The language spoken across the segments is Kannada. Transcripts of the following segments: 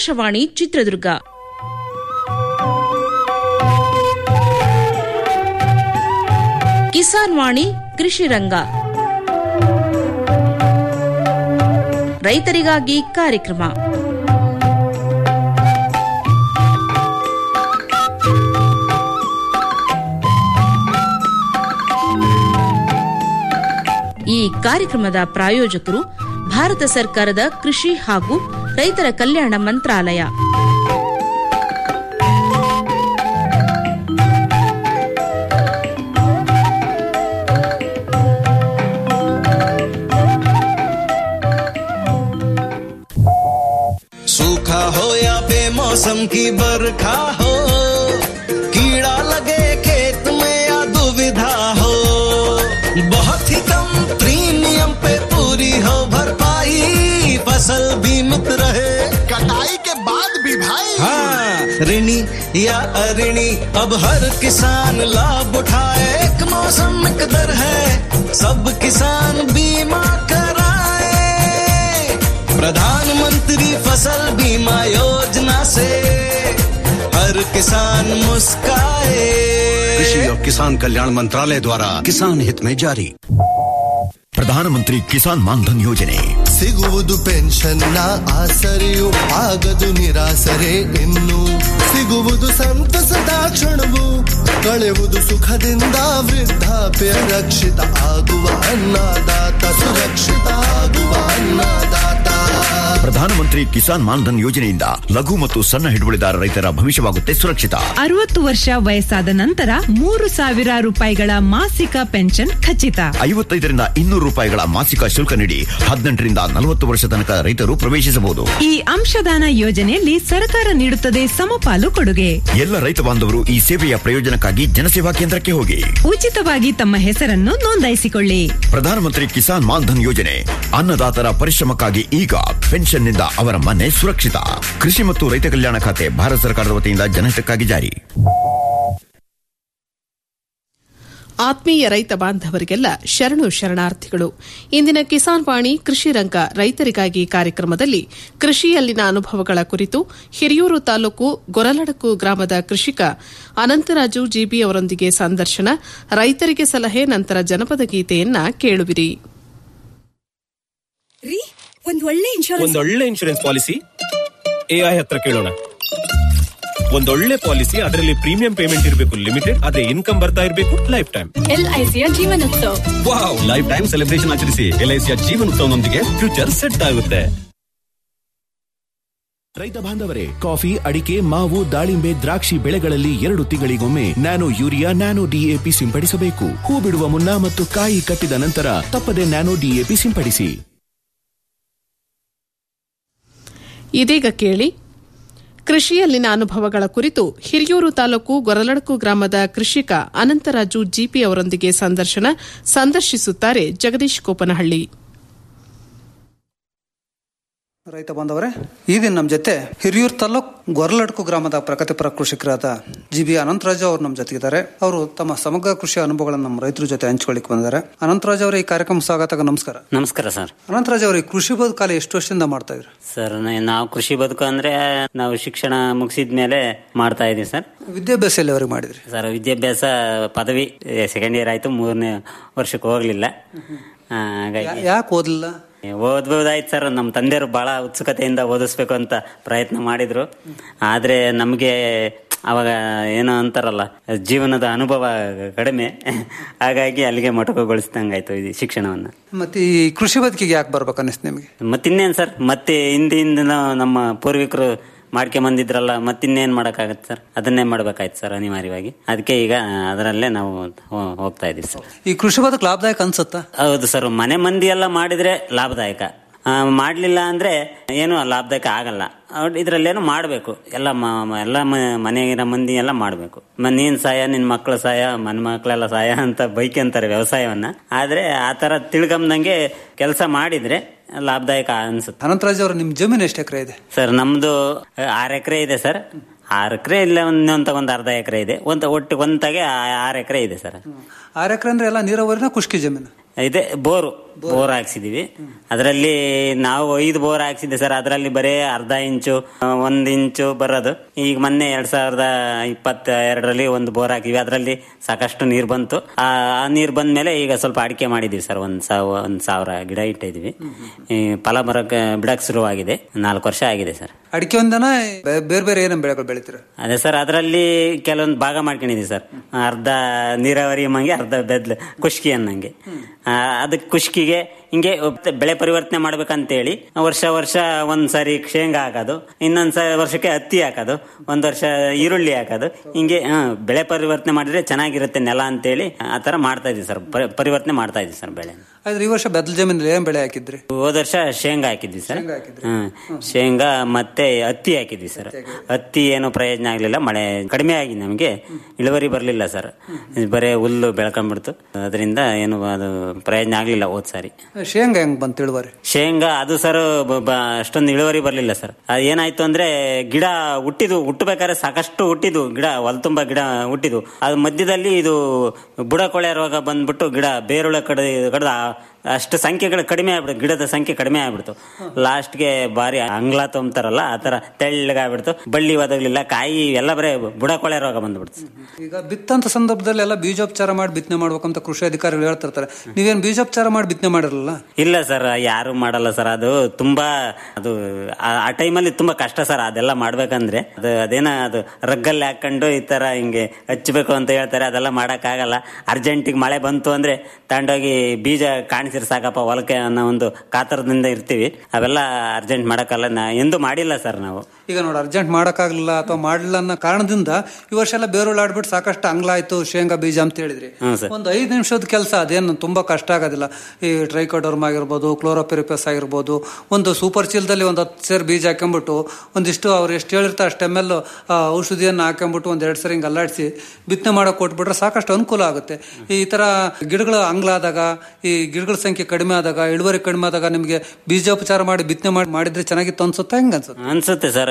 ಆಕಾಶವಾಣಿ ಚಿತ್ರದುರ್ಗ ಕಿಸಾನ್ ವಾಣಿ ಕೃಷಿ ರಂಗ ರೈತರಿಗಾಗಿ ಕಾರ್ಯಕ್ರಮ ಈ ಕಾರ್ಯಕ್ರಮದ ಪ್ರಾಯೋಜಕರು ಭಾರತ ಸರ್ಕಾರದ ಕೃಷಿ ಹಾಗೂ ರೈತರ ಕಲ್ಯಾಣ ಮಂತ್ರಾಲಯ सूखा हो या बेमौसम की बरखा हो कीड़ा लगे खेत में या दुविधा हो बहुत ही कम प्रीमियम पे पूरी हो भरपाई फसल बीमित रहे कटाई के बाद भी भाई हाँ ऋणी या अऋणी अब हर किसान लाभ उठाए एक मौसम एक दर है सब किसान बीमा कराए प्रधानमंत्री फसल बीमा योजना से हर किसान मुस्काए कृषि और किसान कल्याण मंत्रालय द्वारा किसान हित में जारी ಪ್ರಧಾನಮಂತ್ರಿ ಕಿಸಾನ್ ಮಾನ್ಧನ್ ಯೋಜನೆ ಸಿಗುವುದು ಪೆನ್ಷನ್ನ ಆಸರೆಯು ಆಗದು ನಿರಾಸರೆ ಇನ್ನು ಸಿಗುವುದು ಸಂತಸದ ಕ್ಷಣವು ಕಳೆವುದು ಸುಖದಿಂದ ವೃದ್ಧಾಪ್ಯ ರಕ್ಷಿತ ಆಗುವ ಅನ್ನದಾತ ಸುರಕ್ಷಿತ ಆಗುವ ಅನ್ನದಾತ ಪ್ರಧಾನಮಂತ್ರಿ ಕಿಸಾನ್ ಮಾನ್ಧನ್ ಯೋಜನೆಯಿಂದ ಲಘು ಮತ್ತು ಸಣ್ಣ ಹಿಡುವಳಿದಾರ ರೈತರ ಭವಿಷ್ಯವಾಗುತ್ತೆ ಸುರಕ್ಷಿತ ಅರವತ್ತು ವರ್ಷ ವಯಸ್ಸಾದ ನಂತರ ಮೂರು ಸಾವಿರ ರೂಪಾಯಿಗಳ ಮಾಸಿಕ ಪೆನ್ಷನ್ ಖಚಿತ ಐವತ್ತೈದರಿಂದ ಇನ್ನೂರು ರೂಪಾಯಿಗಳ ಮಾಸಿಕ ಶುಲ್ಕ ನೀಡಿ ಹದಿನೆಂಟರಿಂದ ನಲವತ್ತು ವರ್ಷ ತನಕ ರೈತರು ಪ್ರವೇಶಿಸಬಹುದು ಈ ಅಂಶದಾನ ಯೋಜನೆಯಲ್ಲಿ ಸರ್ಕಾರ ನೀಡುತ್ತದೆ ಸಮಪಾಲು ಕೊಡುಗೆ ಎಲ್ಲ ರೈತ ಬಾಂಧವರು ಈ ಸೇವೆಯ ಪ್ರಯೋಜನಕ್ಕಾಗಿ ಜನಸೇವಾ ಕೇಂದ್ರಕ್ಕೆ ಹೋಗಿ ಉಚಿತವಾಗಿ ತಮ್ಮ ಹೆಸರನ್ನು ನೋಂದಾಯಿಸಿಕೊಳ್ಳಿ ಪ್ರಧಾನಮಂತ್ರಿ ಕಿಸಾನ್ ಮಾನ್ಧನ್ ಯೋಜನೆ ಅನ್ನದಾತರ ಪರಿಶ್ರಮಕ್ಕಾಗಿ ಈಗ ಪೆನ್ಷನ್ನಿಂದ ಅವರ ಮನೆ ಸುರಕ್ಷಿತ ಕೃಷಿ ಮತ್ತು ರೈತ ಕಲ್ಯಾಣ ಖಾತೆ ಭಾರತ ಸರ್ಕಾರದ ವತಿಯಿಂದ ಜನಹಿತಕ್ಕಾಗಿ ಜಾರಿ ಆತ್ಮೀಯ ರೈತ ಬಾಂಧವರಿಗೆಲ್ಲ ಶರಣು ಶರಣಾರ್ಥಿಗಳು ಇಂದಿನ ಕಿಸಾನ್ ವಾಣಿ ಕೃಷಿ ರಂಗ ರೈತರಿಗಾಗಿ ಕಾರ್ಯಕ್ರಮದಲ್ಲಿ ಕೃಷಿಯಲ್ಲಿನ ಅನುಭವಗಳ ಕುರಿತು ಹಿರಿಯೂರು ತಾಲೂಕು ಗೊರಲಡಕು ಗ್ರಾಮದ ಕೃಷಿಕ ಅನಂತರಾಜು ಜಿಬಿ ಅವರೊಂದಿಗೆ ಸಂದರ್ಶನ ರೈತರಿಗೆ ಸಲಹೆ ನಂತರ ಜನಪದ ಗೀತೆಯನ್ನ ಕೇಳುವಿರಿ ರೀ ಒಂದ್ ಒಳ್ಳೆ ಇನ್ಶೂರೆನ್ಸ್ ಒಂದೊಳ್ಳೆ ಇನ್ಶೂರೆನ್ಸ್ ಪಾಲಿಸಿ ಎಐ ಹತ್ರ ಕೇಳೋಣ ಒಂದೊಳ್ಳೆ ಪಾಲಿಸಿ ಅದರಲ್ಲಿ ಪ್ರೀಮಿಯಂ ಪೇಮೆಂಟ್ ಇರಬೇಕು ಲಿಮಿಟೆಡ್ ಅದೇ ಇನ್ಕಮ್ ಬರ್ತಾ ಇರಬೇಕು ಲೈಫ್ ಟೈಮ್ ಎಲ್ಐಸಿಯ Jeevan Utsav wow lifetime celebration ಆಚರಿಸಿ ಎಲ್ಐಸಿಯ ಜೀವನೋತ್ಸವನೊಂದಿಗೆ ಫ್ಯೂಚರ್ ಸೆಟ್ ಆಗುತ್ತೆ ರೈತ ಬಾಂಧವರೇ ಕಾಫಿ ಅಡಿಕೆ ಮಾವು ದಾಳಿಂಬೆ ದ್ರಾಕ್ಷಿ ಬೆಳೆಗಳಲ್ಲಿ ಎರಡು ತಿಂಗಳಿಗೊಮ್ಮೆ ನ್ಯಾನೋ ಯೂರಿಯಾ ನ್ಯಾನೋ ಡಿಎಪಿ ಸಿಂಪಡಿಸಬೇಕು ಹೂ ಬಿಡುವ ಮುನ್ನ ಮತ್ತು ಕಾಯಿ ಕಟ್ಟಿದ ನಂತರ ತಪ್ಪದೆ ನ್ಯಾನೋ ಡಿಎಪಿ ಸಿಂಪಡಿಸಿ ಇದೀಗ ಕೇಳಿ ಕೃಷಿಯಲ್ಲಿನ ಅನುಭವಗಳ ಕುರಿತು ಹಿರಿಯೂರು ತಾಲೂಕು ಗೊರಲಡಕು ಗ್ರಾಮದ ಕೃಷಿಕ ಅನಂತರಾಜು ಜಿಪಿ ಅವರೊಂದಿಗೆ ಸಂದರ್ಶನ ಸಂದರ್ಶಿಸುತ್ತಾರೆ ಜಗದೀಶ್ ಕೋಪನಹಳ್ಳಿ ರೈತ ಬಾಂಧವರೇ ಈ ದಿನ ನಮ್ಮ ಜೊತೆ ಹಿರಿಯೂರು ತಾಲೂಕ್ ಗೊರಲಡ್ಕು ಗ್ರಾಮದ ಪ್ರಗತಿಪರ ಕೃಷಿಕರಾದ ಜಿ ಬಿ ಅನಂತರಾಜು ಅವರು ನಮ್ಮ ಜೊತೆಗಿದ್ದಾರೆ ಅವರು ತಮ್ಮ ಸಮಗ್ರ ಕೃಷಿ ಅನುಭವಗಳನ್ನು ನಮ್ಮ ರೈತರ ಜೊತೆ ಹಂಚ್ಕೊಳ್ಳಿಕ್ ಬಂದಿದ್ದಾರೆ ಅನಂತರಾಜ್ ಅವರ ಈ ಕಾರ್ಯಕ್ರಮ ಸ್ವಾಗತ ನಮಸ್ಕಾರ ನಮಸ್ಕಾರ ಸರ್ ಅನಂತರಾಜ್ ಅವರು ಈ ಕೃಷಿ ಬದುಕಾಲ ಎಷ್ಟು ವರ್ಷದಿಂದ ಮಾಡ್ತಾ ಇದ್ರು ಸರ್ ನ- ನಾವು ಕೃಷಿ ಬದುಕು ಅಂದ್ರೆ ನಾವು ಶಿಕ್ಷಣ ಮುಗಿಸಿದ ಮೇಲೆ ಮಾಡ್ತಾ ಇದೀವಿ ಸರ್ ವಿದ್ಯಾಭ್ಯಾಸ ಎಲ್ಲಿವರೆಗೆ ಮಾಡಿದ್ರಿ ಸರ್ ವಿದ್ಯಾಭ್ಯಾಸ ಪದವಿ ಸೆಕೆಂಡ್ ಇಯರ್ ಆಯ್ತು ಮೂರನೇ ವರ್ಷಕ್ಕೆ ಹೋಗ್ಲಿಲ್ಲ ಆ, ಹಾಗಾಗಿ ಯಾಕೆ ಓದ್ಲಿಲ್ಲ ಓದ್ಬೋದಾಯ್ತು ಸರ್ ನಮ್ಮ ತಂದೆಯವರು ಬಹಳ ಉತ್ಸುಕತೆಯಿಂದ ಓದಿಸ್ಬೇಕು ಅಂತ ಪ್ರಯತ್ನ ಮಾಡಿದ್ರು ಆದ್ರೆ ನಮಗೆ ಅವಾಗ ಏನೋ ಅಂತಾರಲ್ಲ ಜೀವನದ ಅನುಭವ ಕಡಿಮೆ ಹಾಗಾಗಿ ಅಲ್ಲಿಗೆ ಮೊಟಕುಗೊಳಿಸ್ದಂಗಾಯ್ತು ಇದು ಶಿಕ್ಷಣವನ್ನ ಮತ್ತೆ ಈ ಕೃಷಿ ಬದುಕಿಗೆ ಯಾಕೆ ಬರ್ಬೇಕು ಅನಿಸ್ತು ನಿಮಗೆ ಮತ್ತಿನ್ನೇನು ಸರ್ ಮತ್ತೆ ಹಿಂದಿಂದ ನಮ್ಮ ಪೂರ್ವಿಕರು ಮಾಡ್ಕೊಂಬಂದಿದ್ರಲ್ಲ ಮತ್ತಿನ್ನೇನ್ ಮಾಡಕ್ಕಾಗತ್ತೆ ಸರ್ ಅದನ್ನೇ ಮಾಡ್ಬೇಕಾಯ್ತು ಸರ್ ಅನಿವಾರ್ಯವಾಗಿ ಅದಕ್ಕೆ ಈಗ ಅದರಲ್ಲೇ ನಾವು ಹೋ- ಹೋಗ್ತಾ ಇದೀವಿ ಸರ್ ಈ ಕೃಷಿ ಬದುಕು ಲಾಭದಾಯಕ ಅನ್ಸುತ್ತಾ ಹೌದು ಸರ್ ಮನೆ ಮಂದಿ ಎಲ್ಲ ಮಾಡಿದ್ರೆ ಲಾಭದಾಯಕ ಆ, ಮಾಡ್ಲಿಲ್ಲ ಅಂದ್ರೆ ಏನು ಲಾಭದಾಯಕ ಆಗಲ್ಲ ಅವ್ರ್ ಇದ್ರಲ್ಲೇನು ಮಾಡಬೇಕು ಎಲ್ಲ ಮ- ಮ- ಎಲ್ಲ ಮ- ಮನೆಗಿನ ಮಂದಿ ಎಲ್ಲ ಮಾಡಬೇಕು ನೀನ್ ಸಹಾಯ ನಿನ್ ಮಕ್ಳ ಸಹಾಯ ಮನ್ ಮಕ್ಳೆಲ್ಲ ಸಹಾಯ ಅಂತ ಬೈಕಂತಾರೆ ವ್ಯವಸಾಯವನ್ನ ಆದ್ರೆ ಆ ತರ ತಿಳ್ಕೊಂಬಂಗೆ ಕೆಲಸ ಮಾಡಿದ್ರೆ ಲಾಭದಾಯಕ ಅನ್ಸುತ್ತೆ ಅನಂತರಾಜ್ ಅವರು ನಿಮ್ ಜಮೀನು ಎಷ್ಟು ಎಕರೆ ಇದೆ ಸರ್ ನಮ್ದು ಆರು ಎಕರೆ ಇದೆ ಸರ್ ಆರು ಎಕರೆ ಇಲ್ಲ ಒಂದೊಂದ ಒಂದು ಅರ್ಧ ಎಕರೆ ಇದೆ ಒಂದ್ ಒಟ್ಟು ಒಂತಾಗೆ ಆರು ಎಕರೆ ಇದೆ ಸರ್ ಆರು ಎಕರೆ ಅಂದ್ರೆ ಎಲ್ಲ ನೀರಾವರಿನ ಖುಷ್ಕಿ ಜಮೀನು ಇದೆ ಬೋರು ಬೋರ್ ಹಾಕ್ಸಿದೀವಿ ಅದರಲ್ಲಿ ನಾವು ಐದು ಬೋರ್ ಹಾಕ್ಸಿದ್ದೆ ಸರ್ ಅದರಲ್ಲಿ ಬರೀ ಅರ್ಧ ಇಂಚು ಆ, ಒಂದ್ ಇಂಚು ಬರೋದು ಈಗ ಮೊನ್ನೆ ಎರಡ್ ಸಾವಿರದ ಇಪ್ಪತ್ತ ಎರಡರಲ್ಲಿ ಒಂದು ಬೋರ್ ಹಾಕಿವಿ ಅದರಲ್ಲಿ ಸಾಕಷ್ಟು ನೀರು ಬಂತು ಆ ಆ ನೀರು ಬಂದ ಮೇಲೆ ಈಗ ಸ್ವಲ್ಪ ಅಡಿಕೆ ಮಾಡಿದೀವಿ ಸರ್ ಒಂದ್ ಸಾವ ಒಂದ್ ಸಾವಿರ ಗಿಡ ಇಟ್ಟಿದೀವಿ ಈ ಫಲ ಬರಕ್ಕೆ ಬಿಡಕ್ ಶುರುವಾಗಿದೆ ನಾಲ್ಕು ವರ್ಷ ಆಗಿದೆ ಸರ್ ಅಡಿಕೆ ಒಂದನ ಬೇ- ಬೇರೆ ಬೇರೆ ಏನೇನು ಬೆಳೆಗಳು ಬೆಳಿತೀರ ಅದೇ ಸರ್ ಅದರಲ್ಲಿ ಕೆಲವೊಂದು ಭಾಗ ಮಾಡ್ಕೊಂಡಿದೀವಿ ಸರ್ ಅರ್ಧ ನೀರಾವರಿ ಮಂಗೆ ಅರ್ಧ ಬೆದ್ಲು ಕುಷ್ಕಿ ಅನ್ನಂಗೆ ಆ, ಅದಕ್ಕೆ ಕುಷ್ಕಿಗೆ ಹಿಂಗೆ ಬೆಳೆ ಪರಿವರ್ತನೆ ಮಾಡ್ಬೇಕಂತೇಳಿ ವರ್ಷ ವರ್ಷ ಒಂದ್ ಸಾರಿ ಶೇಂಗಾ ಹಾಕೋದು ಇನ್ನೊಂದ್ ಸ ವರ್ಷಕ್ಕೆ ಹತ್ತಿ ಹಾಕೋದು ಒಂದ್ ವರ್ಷ ಈರುಳ್ಳಿ ಹಾಕೋದು ಹಿಂಗೆ ಆ, ಬೆಳೆ ಪರಿವರ್ತನೆ ಮಾಡಿದ್ರೆ ಚೆನ್ನಾಗಿರುತ್ತೆ ನೆಲ ಅಂತೇಳಿ ಆ ತರ ಮಾಡ್ತಾ ಇದೀವಿ ಸರ್ ಪರಿ- ಪರಿವರ್ತನೆ ಮಾಡ್ತಾ ಇದೀವಿ ಸರ್ ಬೆಳೆ ಆದ್ರೆ ಈ ವರ್ಷ ಬೆದಲ್ ಜಮೀನಲ್ಲಿ ಏನ್ ಬೆಳೆ ಹಾಕಿದ್ರಿ ಹೋದ ವರ್ಷ ಶೇಂಗಾ ಹಾಕಿದ್ವಿ ಸರ್ ಹ್ಮ್ ಶೇಂಗಾ ಮತ್ತೆ ಹತ್ತಿ ಹಾಕಿದ್ವಿ ಸರ್ ಹತ್ತಿ ಏನು ಪ್ರಯೋಜನ ಆಗ್ಲಿಲ್ಲ ಮಳೆ ಕಡಿಮೆ ಆಗಿ ನಮಗೆ ಇಳುವರಿ ಬರ್ಲಿಲ್ಲ ಸರ್ ಬರೇ ಹುಲ್ಲು ಬೆಳ್ಕೊಂಡ್ಬಿಡ್ತು ಅದರಿಂದ ಏನು ಅದು ಪ್ರಯೋಜನ ಆಗ್ಲಿಲ್ಲ ಹೋದ್ ಸಾರಿ ಶೇಂಗಾ ಹೆಂಗ್ ಬಂತು ಇಳುವರಿ ಶೇಂಗಾ ಅದು ಸರ್ ಬ- ಬ- ಅಷ್ಟೊಂದು ಇಳುವರಿ ಬರ್ಲಿಲ್ಲ ಸರ್ ಅದು ಏನಾಯ್ತು ಅಂದ್ರೆ ಗಿಡ ಹುಟ್ಟಿದು ಹುಟ್ಟಬೇಕಾದ್ರೆ ಸಾಕಷ್ಟು ಹುಟ್ಟಿದು ಗಿಡ ಹೊಲ ತುಂಬಾ ಗಿಡ ಹುಟ್ಟಿದು ಅದು ಮಧ್ಯದಲ್ಲಿ ಇದು ಬುಡಕೊಳೆ ರೋಗ ಬಂದ್ಬಿಟ್ಟು ಗಿಡ ಬೇರುಳ ಕಡ ಕಡ್ದ ಅಷ್ಟು ಸಂಖ್ಯೆಗಳು ಕಡಿಮೆ ಆಗ್ಬಿಡ್ತು ಗಿಡದ ಸಂಖ್ಯೆ ಕಡಿಮೆ ಆಗ್ಬಿಡ್ತು ಲಾಸ್ಟ್ಗೆ ಬಾರಿ ಅಂಗ್ಲ ತೊಂಬ್ತಾರಲ್ಲ ಆ ತರ ತೆಳ್ಳಗಾಗ್ಬಿಡ್ತು ಬಳ್ಳಿ ಒದಗ್ಲಿಲ್ಲ ಕಾಯಿ ಎಲ್ಲ ಬರೇ ಬುಡಕೊಳೆ ರೋಗ ಬಂದ್ಬಿಡ್ತು ಈಗ ಬಿತ್ತಂತ ಸಂದರ್ಭದಲ್ಲಿ ಎಲ್ಲ ಬೀಜೋಪಚಾರ ಮಾಡಿ ಬಿತ್ತನೆ ಮಾಡ್ಬೇಕಂತ ಕೃಷಿ ಅಧಿಕಾರಿಗಳು ಹೇಳ್ತಿರ್ತಾರೆ ನೀವೇನ್ ಬೀಜೋಪಚಾರ ಮಾಡಿ ಬಿತ್ತನೆ ಮಾಡಿರಲ್ಲ ಇಲ್ಲ ಸರ್ ಯಾರು ಮಾಡಲ್ಲ ಸರ್ ಅದು ತುಂಬಾ ಅದು ಆ- ಆ ಟೈಮಲ್ಲಿ ತುಂಬಾ ಕಷ್ಟ ಸರ್ ಅದೆಲ್ಲ ಮಾಡ್ಬೇಕಂದ್ರೆ ಅದು ಅದೇನ ಅದು ರಗ್ಗಲ್ಲಿ ಹಾಕೊಂಡು ಈ ತರ ಹಿಂಗೆ ಹಚ್ಚಬೇಕು ಅಂತ ಹೇಳ್ತಾರೆ ಅದೆಲ್ಲ ಮಾಡಕ್ ಆಗಲ್ಲ ಅರ್ಜೆಂಟಿಗೆ ಮಳೆ ಬಂತು ಅಂದ್ರೆ ತಗೊಂಡೋಗಿ ಬೀಜ ಕಾಣಿಸಿರ್ ಸಾಕಪ್ಪ ಹೊಲಕ್ಕೆ ಅನ್ನೋ ಒಂದು ಕಾತರದಿಂದ ಇರ್ತೀವಿ ಅವೆಲ್ಲ ಅರ್ಜೆಂಟ್ ಮಾಡಕ್ಕಲ್ಲ ನಾ ಎಂದು ಮಾಡಿಲ್ಲ ಸರ್ ನಾವು ಈಗ ನೋಡಿ ಅರ್ಜೆಂಟ್ ಮಾಡಕ್ಕಾಗ್ಲಿಲ್ಲ ಅಥವಾ ಮಾಡಲಿಲ್ಲ ಅನ್ನೋ ಕಾರಣದಿಂದ ಈ ವರ್ಷ ಎಲ್ಲ ಬೇರುಳು ಆಡ್ಬಿಟ್ಟು ಸಾಕಷ್ಟು ಅಂಗ್ಲ ಆಯ್ತು ಶೇಂಗಾ ಬೀಜ ಅಂತ ಹೇಳಿದ್ರಿ ಹ್ಮ್ ಸರ್ ಒಂದು ಐದು ನಿಮಿಷದ ಕೆಲಸ ಅದೇನು ತುಂಬಾ ಕಷ್ಟ ಆಗೋದಿಲ್ಲ ಈ ಟ್ರೈಕೋಡರ್ಮ್ ಆಗಿರ್ಬೋದು ಕ್ಲೋರೋಪೆರಿಪಸ್ ಆಗಿರ್ಬೋದು ಒಂದು ಸೂಪರ್ ಚೀಲದಲ್ಲಿ ಒಂದು ಹತ್ತು ಸೇರು ಬೀಜ ಹಾಕೊಂಡ್ಬಿಟ್ಟು ಒಂದಿಷ್ಟು ಅವ್ರು ಎಷ್ಟು ಹೇಳಿರ್ತಾರೆ ಅಷ್ಟು ಎಮ್ ಎಲ್ ಔಷಧಿಯನ್ನು ಹಾಕೊಂಡ್ಬಿಟ್ಟು ಒಂದ್ ಎರಡು ಸರಿ ಹಿಂಗೆ ಅಲ್ಲಾಡಿಸಿ ಬಿತ್ತನೆ ಮಾಡಕ್ ಕೊಟ್ಬಿಟ್ರೆ ಸಾಕಷ್ಟು ಅನುಕೂಲ ಆಗುತ್ತೆ ಈ ತರ ಗಿಡಗಳು ಅಂಗ್ಲಾದಾಗ ಈ ಗಿಡಗಳ ಸಂಖ್ಯೆ ಕಡಿಮೆ ಆದಾಗ ಇಳುವರಿ ಕಡಿಮೆ ಆದಾಗ ನಿಮಗೆ ಬೀಜೋಪಚಾರ ಮಾಡಿ ಬಿತ್ತನೆ ಮಾಡಿ ಮಾಡಿದ್ರೆ ಚೆನ್ನಾಗಿತ್ತು ಅನ್ಸುತ್ತಾ ಹೆಂಗ ಅನ್ಸುತ್ತೆ ಅನ್ಸುತ್ತೆ ಸರ್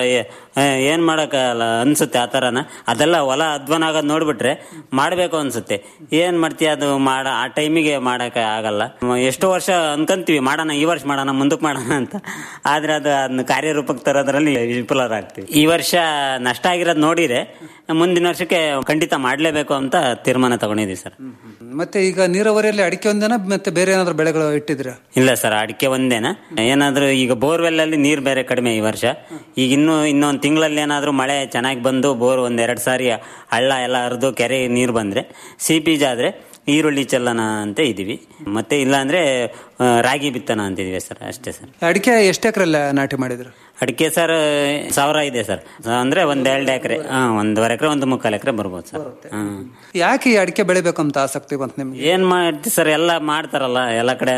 ಏನ್ ಮಾಡಕ್ಕಾಗಲ್ಲ ಅನ್ಸುತ್ತೆ ಆ ತರನ ಅದೆಲ್ಲ ಹೊಲ ಅಧ್ವಾನ ಆಗೋದ್ ನೋಡ್ಬಿಟ್ರೆ ಮಾಡ್ಬೇಕು ಅನ್ಸುತ್ತೆ ಏನ್ ಮಾಡ್ತೀಯ ಅದು ಮಾಡ ಆ ಟೈಮಿಗೆ ಮಾಡಕ್ ಆಗಲ್ಲ ಮ- ಎಷ್ಟೋ ವರ್ಷ ಅನ್ಕಂತೀವಿ ಮಾಡೋಣ ಈ ವರ್ಷ ಮಾಡೋಣ ಮುಂದಕ್ಕೆ ಮಾಡೋಣ ಅಂತ ಆದ್ರೆ ಅದು ಅದನ್ನ ಕಾರ್ಯರೂಪಕ್ಕೆ ತರೋದ್ರಲ್ಲಿ ವಿಫಲರಾಗ್ತೀವಿ ಈ ವರ್ಷ ನಷ್ಟ ಆಗಿರೋದು ನೋಡಿದ್ರೆ ಮುಂದಿನ ವರ್ಷಕ್ಕೆ ಖಂಡಿತ ಮಾಡ್ಲೇಬೇಕು ಅಂತ ತೀರ್ಮಾನ ತಗೊಂಡಿದೀವಿ ಸರ್ ಮತ್ತೆ ಈಗ ನೀರಾವರಿಯಲ್ಲಿ ಅಡಿಕೆ ಒಂದೇನ ಮತ್ತೆ ಬೇರೆ ಏನಾದ್ರು ಬೆಳೆಗಳು ಇಟ್ಟಿದ್ರ ಇಲ್ಲ ಸರ್ ಅಡಿಕೆ ಒಂದೇನ ಏನಾದ್ರೂ ಈಗ ಬೋರ್ವೆಲ್ ಅಲ್ಲಿ ನೀರ್ ಬೇರೆ ಕಡಿಮೆ ಈ ವರ್ಷ ಈಗ ಇನ್ನು ಇನ್ನೊಂದ್ ತಿಂಗಳಲ್ಲಿ ಏನಾದ್ರೂ ಮಳೆ ಚೆನ್ನಾಗಿ ಬಂದು ಬೋರ್ ಒಂದ್ ಎರಡ್ ಸಾರಿ ಹಳ್ಳ ಎಲ್ಲ ಹರಿದು ಕೆರೆ ನೀರ್ ಬಂದ್ರೆ ಸಿಪಿಜ್ ಆದ್ರೆ ಈರುಳ್ಳಿ ಚೆಲ್ಲನ ಅಂತ ಇದೀವಿ ಮತ್ತೆ ಇಲ್ಲ ಅಂದ್ರೆ ಆ, ರಾಗಿ ಬಿತ್ತನ ಅಂತಿದೀವಿ ಸರ್ ಅಷ್ಟೇ ಸರ್ ಅಡಿಕೆ ಎಷ್ಟು ಎಕರೆ ನಾಟಿ ಮಾಡಿದ್ರು ಅಡಿಕೆ ಸರ್ ಸಾವಿರ ಇದೆ ಸರ್ ಅಂದ್ರೆ ಒಂದ್ ಎರಡು ಎಕರೆ ಹಾ ಒಂದೂವರೆ ಎಕರೆ ಒಂದು ಮುಕ್ಕಾಲು ಎಕರೆ ಬರ್ಬೋದು ಸರ್ ಹ್ಮ್ ಯಾಕೆ ಈ ಅಡಿಕೆ ಬೆಳಿಬೇಕಂತ ಆಸಕ್ತಿ ಬಂತು ನಿಮ್ಗೆ ಏನ್ ಮಾಡ್ತಿ ಸರ್ ಎಲ್ಲ ಮಾಡ್ತಾರಲ್ಲ ಎಲ್ಲ ಕಡೆ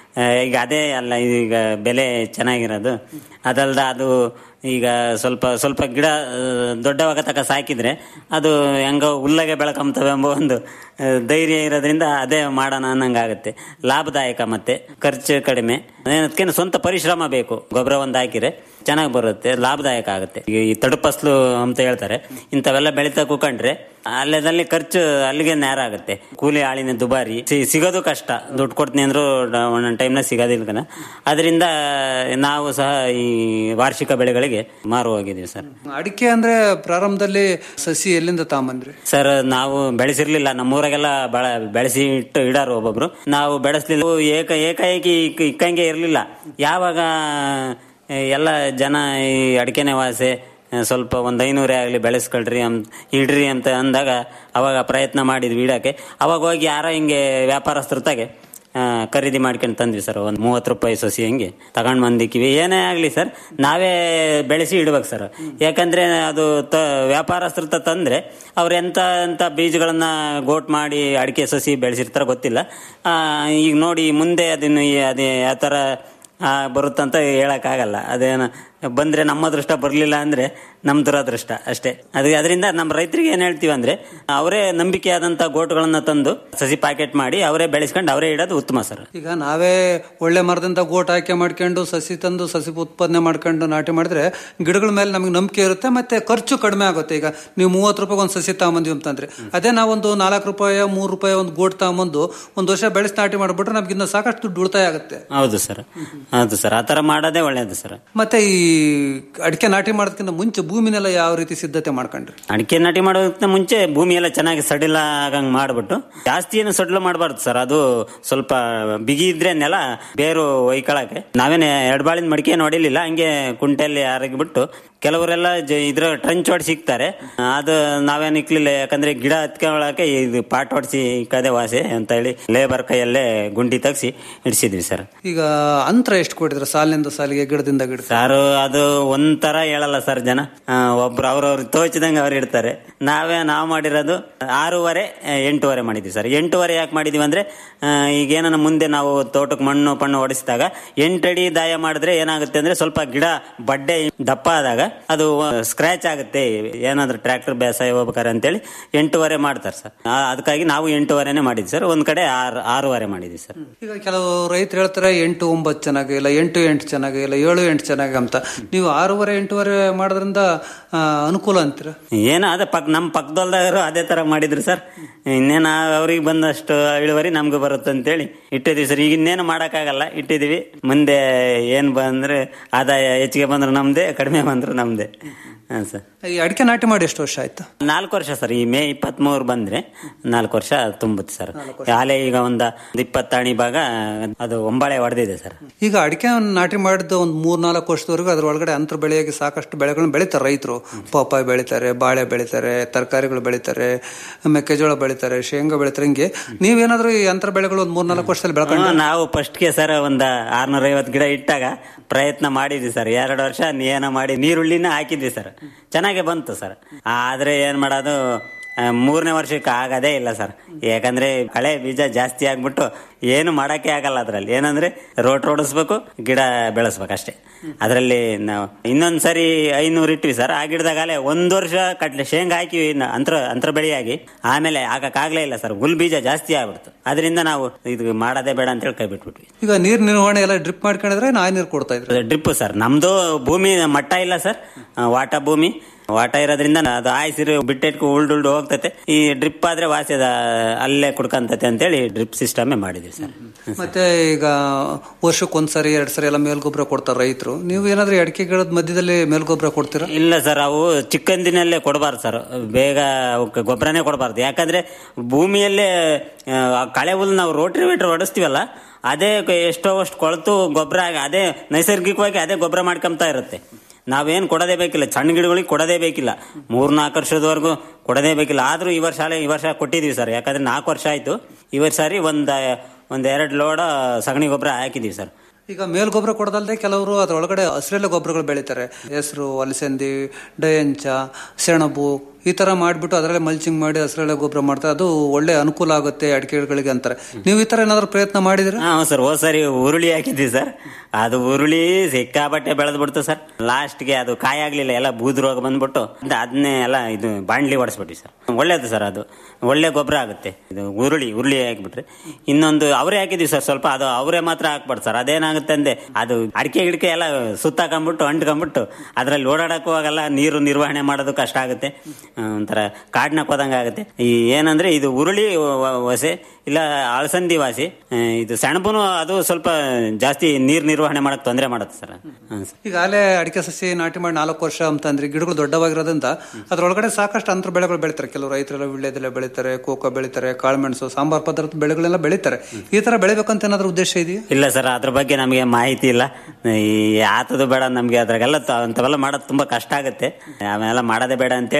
ಈಗ ಅದೇ ಅಲ್ಲ ಈಗ ಬೆಲೆ ಚೆನ್ನಾಗಿರೋದು ಅದಲ್ದ ಅದು ಈಗ ಸ್ವಲ್ಪ ಸ್ವಲ್ಪ ಗಿಡ ಆ, ದೊಡ್ಡವಾಗ ತಕ ಸಾಕಿದ್ರೆ ಅದು ಹೆಂಗೋ ಹುಲ್ಲಗೆ ಬೆಳಕಂತವೆ ಎಂಬ ಒಂದು ಆ, ಧೈರ್ಯ ಇರೋದ್ರಿಂದ ಅದೇ ಮಾಡೋಣ ಅನ್ನಂಗಾಗುತ್ತೆ ಲಾಭದಾಯಕ ಮತ್ತೆ ಖರ್ಚು ಕಡಿಮೆ ಅದಕ್ಕೆ ಸ್ವಂತ ಪರಿಶ್ರಮ ಬೇಕು ಗೊಬ್ಬರ ಒಂದು ಹಾಕಿದ್ರೆ ಚೆನ್ನಾಗಿ ಬರುತ್ತೆ ಲಾಭದಾಯಕ ಆಗುತ್ತೆ ಈಗ ಈ ತಡುಪಸ್ಲು ಅಂತ ಹೇಳ್ತಾರೆ ಇಂಥವೆಲ್ಲ ಬೆಳಿತಾ ಕೂಕೊಂಡ್ರೆ ಅಲ್ಲದಲ್ಲಿ ಖರ್ಚು ಅಲ್ಲಿಗೆ ನೇರ ಆಗುತ್ತೆ ಕೂಲಿ ಆಳಿನ ದುಬಾರಿ ಸಿ- ಸಿಗೋದು ಕಷ್ಟ ದುಡ್ಡು ಕೊಡ್ತೀನಿ ಅಂದ್ರೂ ಒಂದೊಂದು ಟೈಮ್ನ ಸಿಗೋದಿಲ್ಲ ಕಣ ಅದರಿಂದ ನಾವು ಸಹ ಈ ವಾರ್ಷಿಕ ಬೆಳೆಗಳಿಗೆ ಮಾರು ಹೋಗಿದ್ದೀವಿ ಸರ್ ಅಡಿಕೆ ಅಂದ್ರೆ ಪ್ರಾರಂಭದಲ್ಲಿ ಸಸಿ ಎಲ್ಲಿಂದ ತಗೊಂಬಂದ್ರಿ ಸರ್ ನಾವು ಬೆಳೆಸಿರ್ಲಿಲ್ಲ ನಮ್ಮೂರಾಗೆಲ್ಲ ಬಳ ಬೆಳೆಸಿ ಇಟ್ಟು ಇಡಾರು ಒಬ್ಬೊಬ್ರು ನಾವು ಬೆಳೆಸ್ಲಿಲ್ಲ ಏಕ ಏಕಾಏಕಿ ಇಕ್- ಇಕ್ಕಂಗೆ ಇರ್ಲಿಲ್ಲ ಯಾವಾಗ ಆ, ಎಲ್ಲ ಜನ ಈ ಅಡಿಕೆನೆ ವಾಸೆ ಆ, ಸ್ವಲ್ಪ ಒಂದ್ ಐನೂರೇ ಆಗ್ಲಿ ಬೆಳೆಸ್ಕೊಳ್ರಿ ಅಂತ ಇಡ್ರಿ ಅಂತ ಅಂದಾಗ ಅವಾಗ ಪ್ರಯತ್ನ ಮಾಡಿದ್ವಿ ಇಡಕ್ಕೆ ಅವಾಗ ಹೋಗಿ ಯಾರೋ ಹಿಂಗೆ ವ್ಯಾಪಾರಸ್ಥರ ತಾಗೆ ಆ, ಖರೀದಿ ಮಾಡ್ಕೊಂಡು ತಂದ್ವಿ ಸರ್ ಒಂದು ಮೂವತ್ತು ರೂಪಾಯಿ ಸಸಿ ಹಂಗೆ ತಗೊಂಡ್ ಬಂದಿಕ್ಕಿವಿ ಏನೇ ಆಗ್ಲಿ ಸರ್ ನಾವೇ ಬೆಳೆಸಿ ಇಡ್ಬೇಕು ಸರ್ ಯಾಕಂದ್ರೆ ಅದು ತ ವ್ಯಾಪಾರಸ್ಥರ ತ ತಂದ್ರೆ ಅವ್ರು ಎಂತ ಎಂತ ಬೀಜಗಳನ್ನ ಗೋಟ್ ಮಾಡಿ ಅಡಿಕೆ ಸಸಿ ಬೆಳೆಸಿರ್ತಾರ ಗೊತ್ತಿಲ್ಲ ಆ, ಈಗ ನೋಡಿ ಮುಂದೆ ಅದನ್ನು ಈ- ಅದೇ ಯಾವ ತರ ಆ, ಬರುತ್ತಂತ ಹೇಳಕ್ ಆಗಲ್ಲ ಅದೇನು ಬಂದ್ರೆ ನಮ್ಮ ಅದೃಷ್ಟ ಬರ್ಲಿಲ್ಲ ಅಂದ್ರೆ ನಮ್ ದುರದೃಷ್ಟ ಅಷ್ಟೇ ಅದು ಅದರಿಂದ ನಮ್ಮ ರೈತರಿಗೆ ಏನ್ ಹೇಳ್ತೀವಿ ಅಂದ್ರೆ ಅವರೇ ನಂಬಿಕೆಯಾದಂತ ಗೋಟುಗಳನ್ನ ತಂದು ಸಸಿ ಪ್ಯಾಕೆಟ್ ಮಾಡಿ ಅವರೇ ಬೆಳೆಸ್ಕೊಂಡು ಅವರೇ ಇಡೋದು ಉತ್ತಮ ಸರ್ ಈಗ ನಾವೇ ಒಳ್ಳೆ ಮರದಿಂದ ಗೋಟ್ ಆಯ್ಕೆ ಮಾಡ್ಕೊಂಡು ಸಸಿ ತಂದು ಸಸಿ ಉತ್ಪಾದನೆ ಮಾಡ್ಕೊಂಡು ನಾಟಿ ಮಾಡಿದ್ರೆ ಗಿಡಗಳ ಮೇಲೆ ನಮಗೆ ನಂಬಿಕೆ ಇರುತ್ತೆ ಮತ್ತೆ ಖರ್ಚು ಕಡಿಮೆ ಆಗುತ್ತೆ ಈಗ ನೀವು ಮೂವತ್ತು ರೂಪಾಯಿ ಒಂದು ಸಸಿ ತಗೊಂಬಂದಿವಿ ಅಂತಂದ್ರೆ ಅದೇ ನಾವೊಂದು ನಾಲ್ಕು ರೂಪಾಯಿ ಮೂರು ರೂಪಾಯಿ ಒಂದು ಗೋಟ್ ತಗೊಂಬಂದು ಒಂದು ವರ್ಷ ಬೆಳೆಸಿ ನಾಟಿ ಮಾಡ್ಬಿಟ್ರೆ ನಮ್ಗೆ ಇನ್ನ ಸಾಕಷ್ಟು ದುಡ್ಡು ಉಳಿತಾಯ ಆಗುತ್ತೆ ಹೌದು ಸರ್ ಹೌದು ಸರ್ ಆತರ ಮಾಡೋದೇ ಒಳ್ಳೇದು ಸರ್ ಮತ್ತೆ ಈ ಅಡಿಕೆ ನಾಟಿ ಮಾಡೋದಕ್ಕಿಂತ ಮುಂಚೆ ಭೂಮಿನೆಲ್ಲ ಯಾವ ರೀತಿ ಸಿದ್ಧತೆ ಮಾಡ್ಕೊಂಡ್ರಿ ಅಡಿಕೆ ನಾಟಿ ಮಾಡೋದಕ್ಕಿಂತ ಮುಂಚೆ ಭೂಮಿ ಎಲ್ಲ ಚೆನ್ನಾಗಿ ಸಡಿಲ ಆಗಂಗ್ ಮಾಡ್ಬಿಟ್ಟು ಜಾಸ್ತಿ ಏನು ಸಡಿಲ ಮಾಡಬಾರ್ದು ಸರ್ ಅದು ಸ್ವಲ್ಪ ಬಿಗಿ ಇದ್ರೆ ನೆಲ ಬೇರು ಒಯ್ಕೊಳಕ್ಕೆ ನಾವೇನೆ ಎರಡು ಬಾಳಿನ ಮಡಿಕೆ ನೋಡಿಲಿಲ್ಲ ಹಂಗೆ ಕುಂಟೆಯಲ್ಲಿ ಬಿಟ್ಟು ಕೆಲವರೆಲ್ಲ ಜ- ಇದ್ರ ಟ್ರಂಚ್ ಹೊಡ್ಸಿ ಸಿಗ್ತಾರೆ ಅದು ನಾವೇನು ಇಕ್ಲಿಲ್ಲ ಯಾಕಂದ್ರೆ ಗಿಡ ಹತ್ಕೊಳ್ಳಕ್ಕೆ ಇದು ಪಾಟ್ ಹೊಡ್ಸಿ ಇಕ್ಕದೆ ವಾಸಿ ಅಂತ ಹೇಳಿ ಲೇಬರ್ ಕೈಯಲ್ಲೇ ಗುಂಡಿ ತೆಗ್ಸಿ ಇಡ್ಸಿದ್ವಿ ಸರ್ ಈಗ ಅಂತರ ಎಷ್ಟು ಕೊಟ್ಟಿದ್ರೆ ಸಾಲಿನಿಂದ ಸಾಲಿಗೆ ಗಿಡದಿಂದ ಗಿಡ ಸರ್ ಅದು ಒಂಥರ ಹೇಳಲ್ಲ ಸರ್ ಜನ ಆ, ಒಬ್ರು ಅವ್ರವ್ರು ತೋಚಿದಂಗೆ ಅವ್ರು ಇಡ್ತಾರೆ ನಾವೇ ನಾವು ಮಾಡಿರೋದು ಆರೂವರೆ ಆ, ಎಂಟೂವರೆ ಮಾಡಿದ್ವಿ ಸರ್ ಎಂಟೂವರೆ ಯಾಕೆ ಮಾಡಿದೀವಿ ಅಂದ್ರೆ ಆ, ಈಗ ಏನನ್ನ ಮುಂದೆ ನಾವು ತೋಟಕ್ಕೆ ಮಣ್ಣು ಪಣ್ಣು ಹೊಡಿಸಿದಾಗ ಎಂಟಡಿ ದಾಯ ಮಾಡಿದ್ರೆ ಏನಾಗುತ್ತೆ ಅಂದ್ರೆ ಸ್ವಲ್ಪ ಗಿಡ ಬಡ್ಡೆ ದಪ್ಪ ಆದಾಗ ಅದು ಸ್ಕ್ರಾಚ್ ಆಗುತ್ತೆ ಏನಾದ್ರೂ ಟ್ರ್ಯಾಕ್ಟರ್ ಬೇಸಾಯ ಹೋಗ್ಬೇಕಾರೆ ಅಂತೇಳಿ ಎಂಟೂವರೆ ಮಾಡ್ತಾರೆ ಸರ್ ಆ, ಅದಕ್ಕಾಗಿ ನಾವು ಎಂಟೂವರೆನೆ ಮಾಡಿದ್ವಿ ಸರ್ ಒಂದ್ ಕಡೆ ಆರು ಆರೂವರೆ ಮಾಡಿದ್ವಿ ಸರ್ ಈಗ ಕೆಲವು ರೈತರು ಹೇಳ್ತಾರೆ ಎಂಟು ಒಂಬತ್ತು ಚೆನ್ನಾಗಿ ಇಲ್ಲ ಎಂಟು ಎಂಟು ಚೆನ್ನಾಗಿ ಇಲ್ಲ ಏಳು ಎಂಟು ಚೆನ್ನಾಗಿ ಅಂತ ನೀವು ಆರೂವರೆ ಎಂಟೂವರೆ ಮಾಡೋದ್ರಿಂದ ಆ, ಅನುಕೂಲ ಅಂತೀರ ಏನೋ ಅದೇ ಪಕ್ ನಮ್ಮ ಪಕ್ಕದಲ್ದಾಗರು ಅದೇ ತರ ಮಾಡಿದ್ರು ಸರ್ ಇನ್ನೇನು ಅವ್ರಿಗೆ ಬಂದಷ್ಟು ಇಳುವರಿ ನಮ್ಗೆ ಬರುತ್ತೆ ಅಂತೇಳಿ ಇಟ್ಟಿದೀವಿ ಸರ್ ಈಗ ಇನ್ನೇನು ಮಾಡೋಕ್ಕಾಗಲ್ಲ ಇಟ್ಟಿದೀವಿ ಮುಂದೆ ಏನ್ ಬಂದ್ರೆ ಆದಾಯ ಹೆಚ್ಚಿಗೆ ಬಂದ್ರೆ ನಮ್ದೇ ಕಡಿಮೆ ಬಂದ್ರೆ ನಮ್ದೇ ಹಾಂ ಸರ್ ಈ ಅಡಿಕೆ ನಾಟಿ ಮಾಡಿ ಎಷ್ಟು ವರ್ಷ ಆಯ್ತು ನಾಲ್ಕು ವರ್ಷ ಸರ್ ಈ ಮೇ ಇಪ್ಪತ್ತ್ ಮೂರು ಬಂದ್ರೆ ನಾಲ್ಕು ವರ್ಷ ತುಂಬುತ್ತೆ ಸರ್ ಆಲೆ ಈಗ ಒಂದ ಇಪ್ಪತ್ತಾಣಿ ಭಾಗ ಅದು ಒಂಬಾಳೆ ಹೊಡೆದಿದೆ ಸರ್ ಈಗ ಅಡಿಕೆ ನಾಟಿ ಮಾಡಿದ ಒಂದು ಮೂರ್ ನಾಲ್ಕು ವರ್ಷದವರೆಗೂ ಅದ್ರೊಳಗಡೆ ಅಂತರ ಬೆಳೆಯಾಗಿ ಸಾಕಷ್ಟು ಬೆಳೆಗಳನ್ನ ಬೆಳಿತಾರೆ ರೈತರು ಪಪ್ಪಾಯಿ ಬೆಳಿತಾರೆ ಬಾಳೆ ಬೆಳಿತಾರೆ ತರಕಾರಿಗಳು ಬೆಳಿತಾರೆ ಮೆಕ್ಕೆಜೋಳ ಬೆಳಿತಾರೆ ಶೇಂಗಾ ಬೆಳಿತಾರೆ ಹಿಂಗೆ ನೀವೇನಾದ್ರೂ ಈ ಅಂತರ ಬೆಳೆಗಳು ಒಂದು ಮೂರ್ ನಾಲ್ಕು ವರ್ಷದಲ್ಲಿ ಬೆಳ್ಕೊಂಡು ಹ್ಮ್, ನಾವು ಫಸ್ಟ್ಗೆ ಸರ್ ಒಂದ ಆರ್ನೂರ ಐವತ್ತು ಗಿಡ ಇಟ್ಟಾಗ ಪ್ರಯತ್ನ ಮಾಡಿದ್ವಿ ಸರ್ ಎರಡು ವರ್ಷ ಏನೋ ಮಾಡಿ ನೀರುಳ್ಳಿನ ಹಾಕಿದ್ವಿ ಸರ್ ಚೆನ್ನಾಗೆ ಬಂತು ಸರ್ ಆದ್ರೆ ಏನ್ ಮಾಡೋದು ಆ, ಮೂರನೇ ವರ್ಷಕ್ಕೆ ಆಗದೇ ಇಲ್ಲ ಸರ್ ಯಾಕಂದ್ರೆ ಕಳೆ ಬೀಜ ಜಾಸ್ತಿ ಆಗ್ಬಿಟ್ಟು ಏನು ಮಾಡಕ್ಕೆ ಆಗಲ್ಲ ಅದ್ರಲ್ಲಿ ಏನಂದ್ರೆ ರೋಟ್ ರೋಡಿಸ್ಬೇಕು ಗಿಡ ಬೆಳೆಸ್ಬೇಕು ಅಷ್ಟೇ ಅದರಲ್ಲಿ ನಾವು ಇನ್ನೊಂದ್ ಸರಿ ಐನೂರು ಇಟ್ವಿ ಸರ್ ಆ ಗಿಡದಾಗಲೇ ಒಂದ್ ವರ್ಷ ಕಟ್ಲೆ ಶೇಂಗಾ ಹಾಕಿವಿ ಇನ್ನು ಅಂತರ ಅಂತರ ಬೆಳೆಯಾಗಿ ಆಮೇಲೆ ಆಗಕ್ಕಾಗ್ಲೇ ಇಲ್ಲ ಸರ್ ಗುಲ್ ಬೀಜ ಜಾಸ್ತಿ ಆಗ್ಬಿಡ್ತು ಅದರಿಂದ ನಾವು ಇದು ಮಾಡೋದೇ ಬೇಡ ಅಂತ ಹೇಳಿ ಕೈ ಬಿಟ್ಬಿಟ್ವಿ ಈಗ ನೀರ್ ನಿರ್ವಹಣೆ ಎಲ್ಲ ಡ್ರಿಪ್ ಮಾಡ್ಕೊಂಡಿದ್ರೆ ನಾ ನೀರು ಕೊಡ್ತಾ ಇದ್ರೆ ಡ್ರಿಪ್ ಸರ್ ನಮ್ದು ಭೂಮಿ ಮಟ್ಟ ಇಲ್ಲ ಸರ್ ಆ, ವಾಟ ಭೂಮಿ ವಾಟ ಇರೋದ್ರಿಂದ ಅದು ಆಯ್ಸಿರು ಬಿಟ್ಟಿಟ್ಕೊ ಉಳ್ದು ಉಳ್ದು ಹೋಗ್ತತೆ ಈ ಡ್ರಿಪ್ ಆದ್ರೆ ವಾಸಿ ಅದ ಅಲ್ಲೇ ಕುಡ್ಕಂತತೆ ಅಂತೇಳಿ ಡ್ರಿಪ್ ಸಿಸ್ಟಮೇ ಮಾಡಿದ್ವಿ ಸರ್ ಮತ್ತೆ ಈಗ ವರ್ಷಕ್ಕೊಂದ್ಸರಿ ಎರಡ್ ಸರಿ ಎಲ್ಲ ಮೇಲ್ಗೊಬ್ಬರ ಕೊಡ್ತಾರೆ ರೈತರು ನೀವು ಏನಾದ್ರೂ ಈ ಅಡಿಕೆ ಗಿಡದ ಮಧ್ಯದಲ್ಲಿ ಮೇಲ್ಗೊಬ್ಬರ ಕೊಡ್ತೀರಾ ಇಲ್ಲ ಸರ್ ಅವು ಚಿಕ್ಕಂದಿನಲ್ಲೇ ಕೊಡಬಾರ್ದು ಸರ್ ಬೇಗ ಅವಕ್ಕೆ ಗೊಬ್ಬರನೇ ಕೊಡಬಾರ್ದು ಯಾಕಂದ್ರೆ ಭೂಮಿಯಲ್ಲೇ ಆ, ಕಳೆ ಹುಲ್ಲು ನಾವು ರೋಟ್ರಿ ವೇಟ್ರ್ ಹೊಡಿಸ್ತೀವಲ್ಲ ಅದೇ ಕ- ಎಷ್ಟೋ ಅಷ್ಟು ಕೊಳತು ಗೊಬ್ಬರ ಆಗಿ ಅದೇ ನೈಸರ್ಗಿಕವಾಗಿ ಅದೇ ಗೊಬ್ಬರ ಮಾಡ್ಕೊಂತಾ ಇರುತ್ತೆ ನಾವೇನು ಕೊಡೋದೇ ಬೇಕಿಲ್ಲ ಸಣ್ಣ ಗಿಡಗಳಿಗೆ ಕೊಡೋದೇ ಬೇಕಿಲ್ಲ ಮೂರ್ ನಾಲ್ಕು ವರ್ಷದವರೆಗೂ ಕೊಡೋದೇ ಬೇಕಿಲ್ಲ ಆದ್ರೂ ಈ ವರ್ಷ ಈ ವರ್ಷ ಕೊಟ್ಟಿದೀವಿ ಸರ್ ಯಾಕಂದ್ರೆ ನಾಲ್ಕು ವರ್ಷ ಆಯ್ತು ಈ ವರ್ಷ ಸಾರಿ ಒಂದ್ ಒಂದ್ ಎರಡು ಲೋಡ ಸಗಣಿ ಗೊಬ್ಬರ ಹಾಕಿದೀವಿ ಸರ್ ಈಗ ಮೇಲ್ಗೊಬ್ಬರ ಕೊಡದಲ್ದೆ ಕೆಲವರು ಅದರೊಳಗಡೆ ಹಸಿರೆಲೆ ಗೊಬ್ಬರಗಳು ಬೆಳಿತಾರೆ ಹೆಸರು ಅಲಸಂದಿ ಡಯಂಚ ಸೆಣಬು ಈ ತರ ಮಾಡ್ಬಿಟ್ಟು ಅದರಲ್ಲೇ ಮಲ್ಚಿಂಗ್ ಮಾಡಿ ಹಸಿರೆಲೆ ಗೊಬ್ಬರ ಮಾಡ್ತಾರೆ ಅದು ಒಳ್ಳೆ ಅನುಕೂಲ ಆಗುತ್ತೆ ಅಡಿಕೆ ಗಿಡಗಳಿಗೆ ಅಂತಾರೆ ನೀವು ಈ ತರ ಏನಾದ್ರು ಪ್ರಯತ್ನ ಮಾಡಿದ್ರೆ ಹಾ ಸರ್ ಹೋದ್ ಸರಿ ಉರುಳಿ ಹಾಕಿದ್ವಿ ಸರ್ ಅದು ಉರುಳಿ ಸಿಕ್ಕಾಬಟ್ಟೆ ಬೆಳೆದ್ ಬಿಡ್ತು ಸರ್ ಲಾಸ್ಟ್ಗೆ ಅದು ಕಾಯಿ ಆಗ್ಲಿಲ್ಲ ಎಲ್ಲ ಬೂದ್ ರೋಗ ಬಂದ್ಬಿಟ್ಟು ಅದ್- ಅದನ್ನೇ ಎಲ್ಲ ಇದು ಬಾಂಡ್ಲಿ ಹೊಡಿಸ್ಬಿಟ್ವಿ ಸರ್ ಒಳ್ಳೇದು ಸರ್ ಅದು ಒಳ್ಳೆ ಗೊಬ್ಬರ ಆಗುತ್ತೆ ಇದು ಉರುಳಿ ಉರುಳಿ ಹಾಕ್ಬಿಟ್ರೆ ಇನ್ನೊಂದು ಅವರೇ ಹಾಕಿದ್ವಿ ಸರ್ ಸ್ವಲ್ಪ ಅದು ಅವರೇ ಮಾತ್ರ ಹಾಕ್ಬಾರ್ದು ಸರ್ ಅದೇನಾಗುತ್ತೆ ಅಂದ್ರೆ ಅದು ಅಡಿಕೆ ಗಿಡಕೆ ಎಲ್ಲ ಸುತ್ತಾಕೊಂಬಿಟ್ಟು ಅಂಟ್ಕೊಂಬಿಟ್ಟು ಅದ್ರಲ್ಲಿ ಓಡಾಡಕ್ಕೂ ಆಗಲ್ಲ ನೀರು ನಿರ್ವಹಣೆ ಮಾಡೋದು ಕಷ್ಟ ಆಗುತ್ತೆ ಆ, ಒಂಥರ ಕಾಡ್ನಕ್ ಹೋದಂಗ ಆಗುತ್ತೆ ಈ ಏನಂದ್ರೆ ಇದು ಉರುಳಿ ವ- ವಸೆ ಇಲ್ಲ ಅಳಸಂದಿ ವಾಸಿ ಆ, ಇದು ಸೆಣಬುನು ಅದು ಸ್ವಲ್ಪ ಜಾಸ್ತಿ ನೀರ್ ನಿರ್ವಹಣೆ ಮಾಡಕ್ ತೊಂದರೆ ಮಾಡುತ್ತೆ ಸರ್ ಹಾ, ಸರ್. ಈಗ ಅಲ್ಲೇ ಅಡಿಕೆ ಸಸಿ ನಾಟಿ ಮಾಡಿ ನಾಲ್ಕು ವರ್ಷ ಅಂತಂದ್ರೆ ಗಿಡಗಳು ದೊಡ್ಡವಾಗಿರೋದ್ರಿಂದ ಅದ್ರೊಳಗಡೆ ಸಾಕಷ್ಟು ಅಂತರ ಬೆಳೆಗಳು ಬೆಳಿತಾರೆ ಕೆಲವು ರೈತರೆಲ್ಲ ವಿಳ್ಯದೆಲೆ ಬೆಳಿತಾರೆ ಕೋಕೋ ಬೆಳಿತಾರೆ ಕಾಳುಮೆಣಸು ಸಾಂಬಾರ್ ಪದಾರ್ಥ ಬೆಳೆಗಳೆಲ್ಲ ಬೆಳಿತಾರೆ ಈ ತರ ಬೆಳಿಬೇಕಂತ ಏನಾದ್ರು ಉದ್ದೇಶ ಇದೆಯಾ ಇಲ್ಲ ಸರ್ ಅದ್ರ ಬಗ್ಗೆ ನಮಗೆ ಮಾಹಿತಿ ಇಲ್ಲ ಈ ಆತದು ಬೇಡ ನಮ್ಗೆ ಅದ್ರಾಗೆಲ್ಲ ತ- ಅಂಥವೆಲ್ಲ ಮಾಡೋದು ತುಂಬಾ ಕಷ್ಟ ಆಗುತ್ತೆ ಆಮೇಲೆ ಮಾಡೋದೇ ಬೇಡ ಅಂತೇಳಿ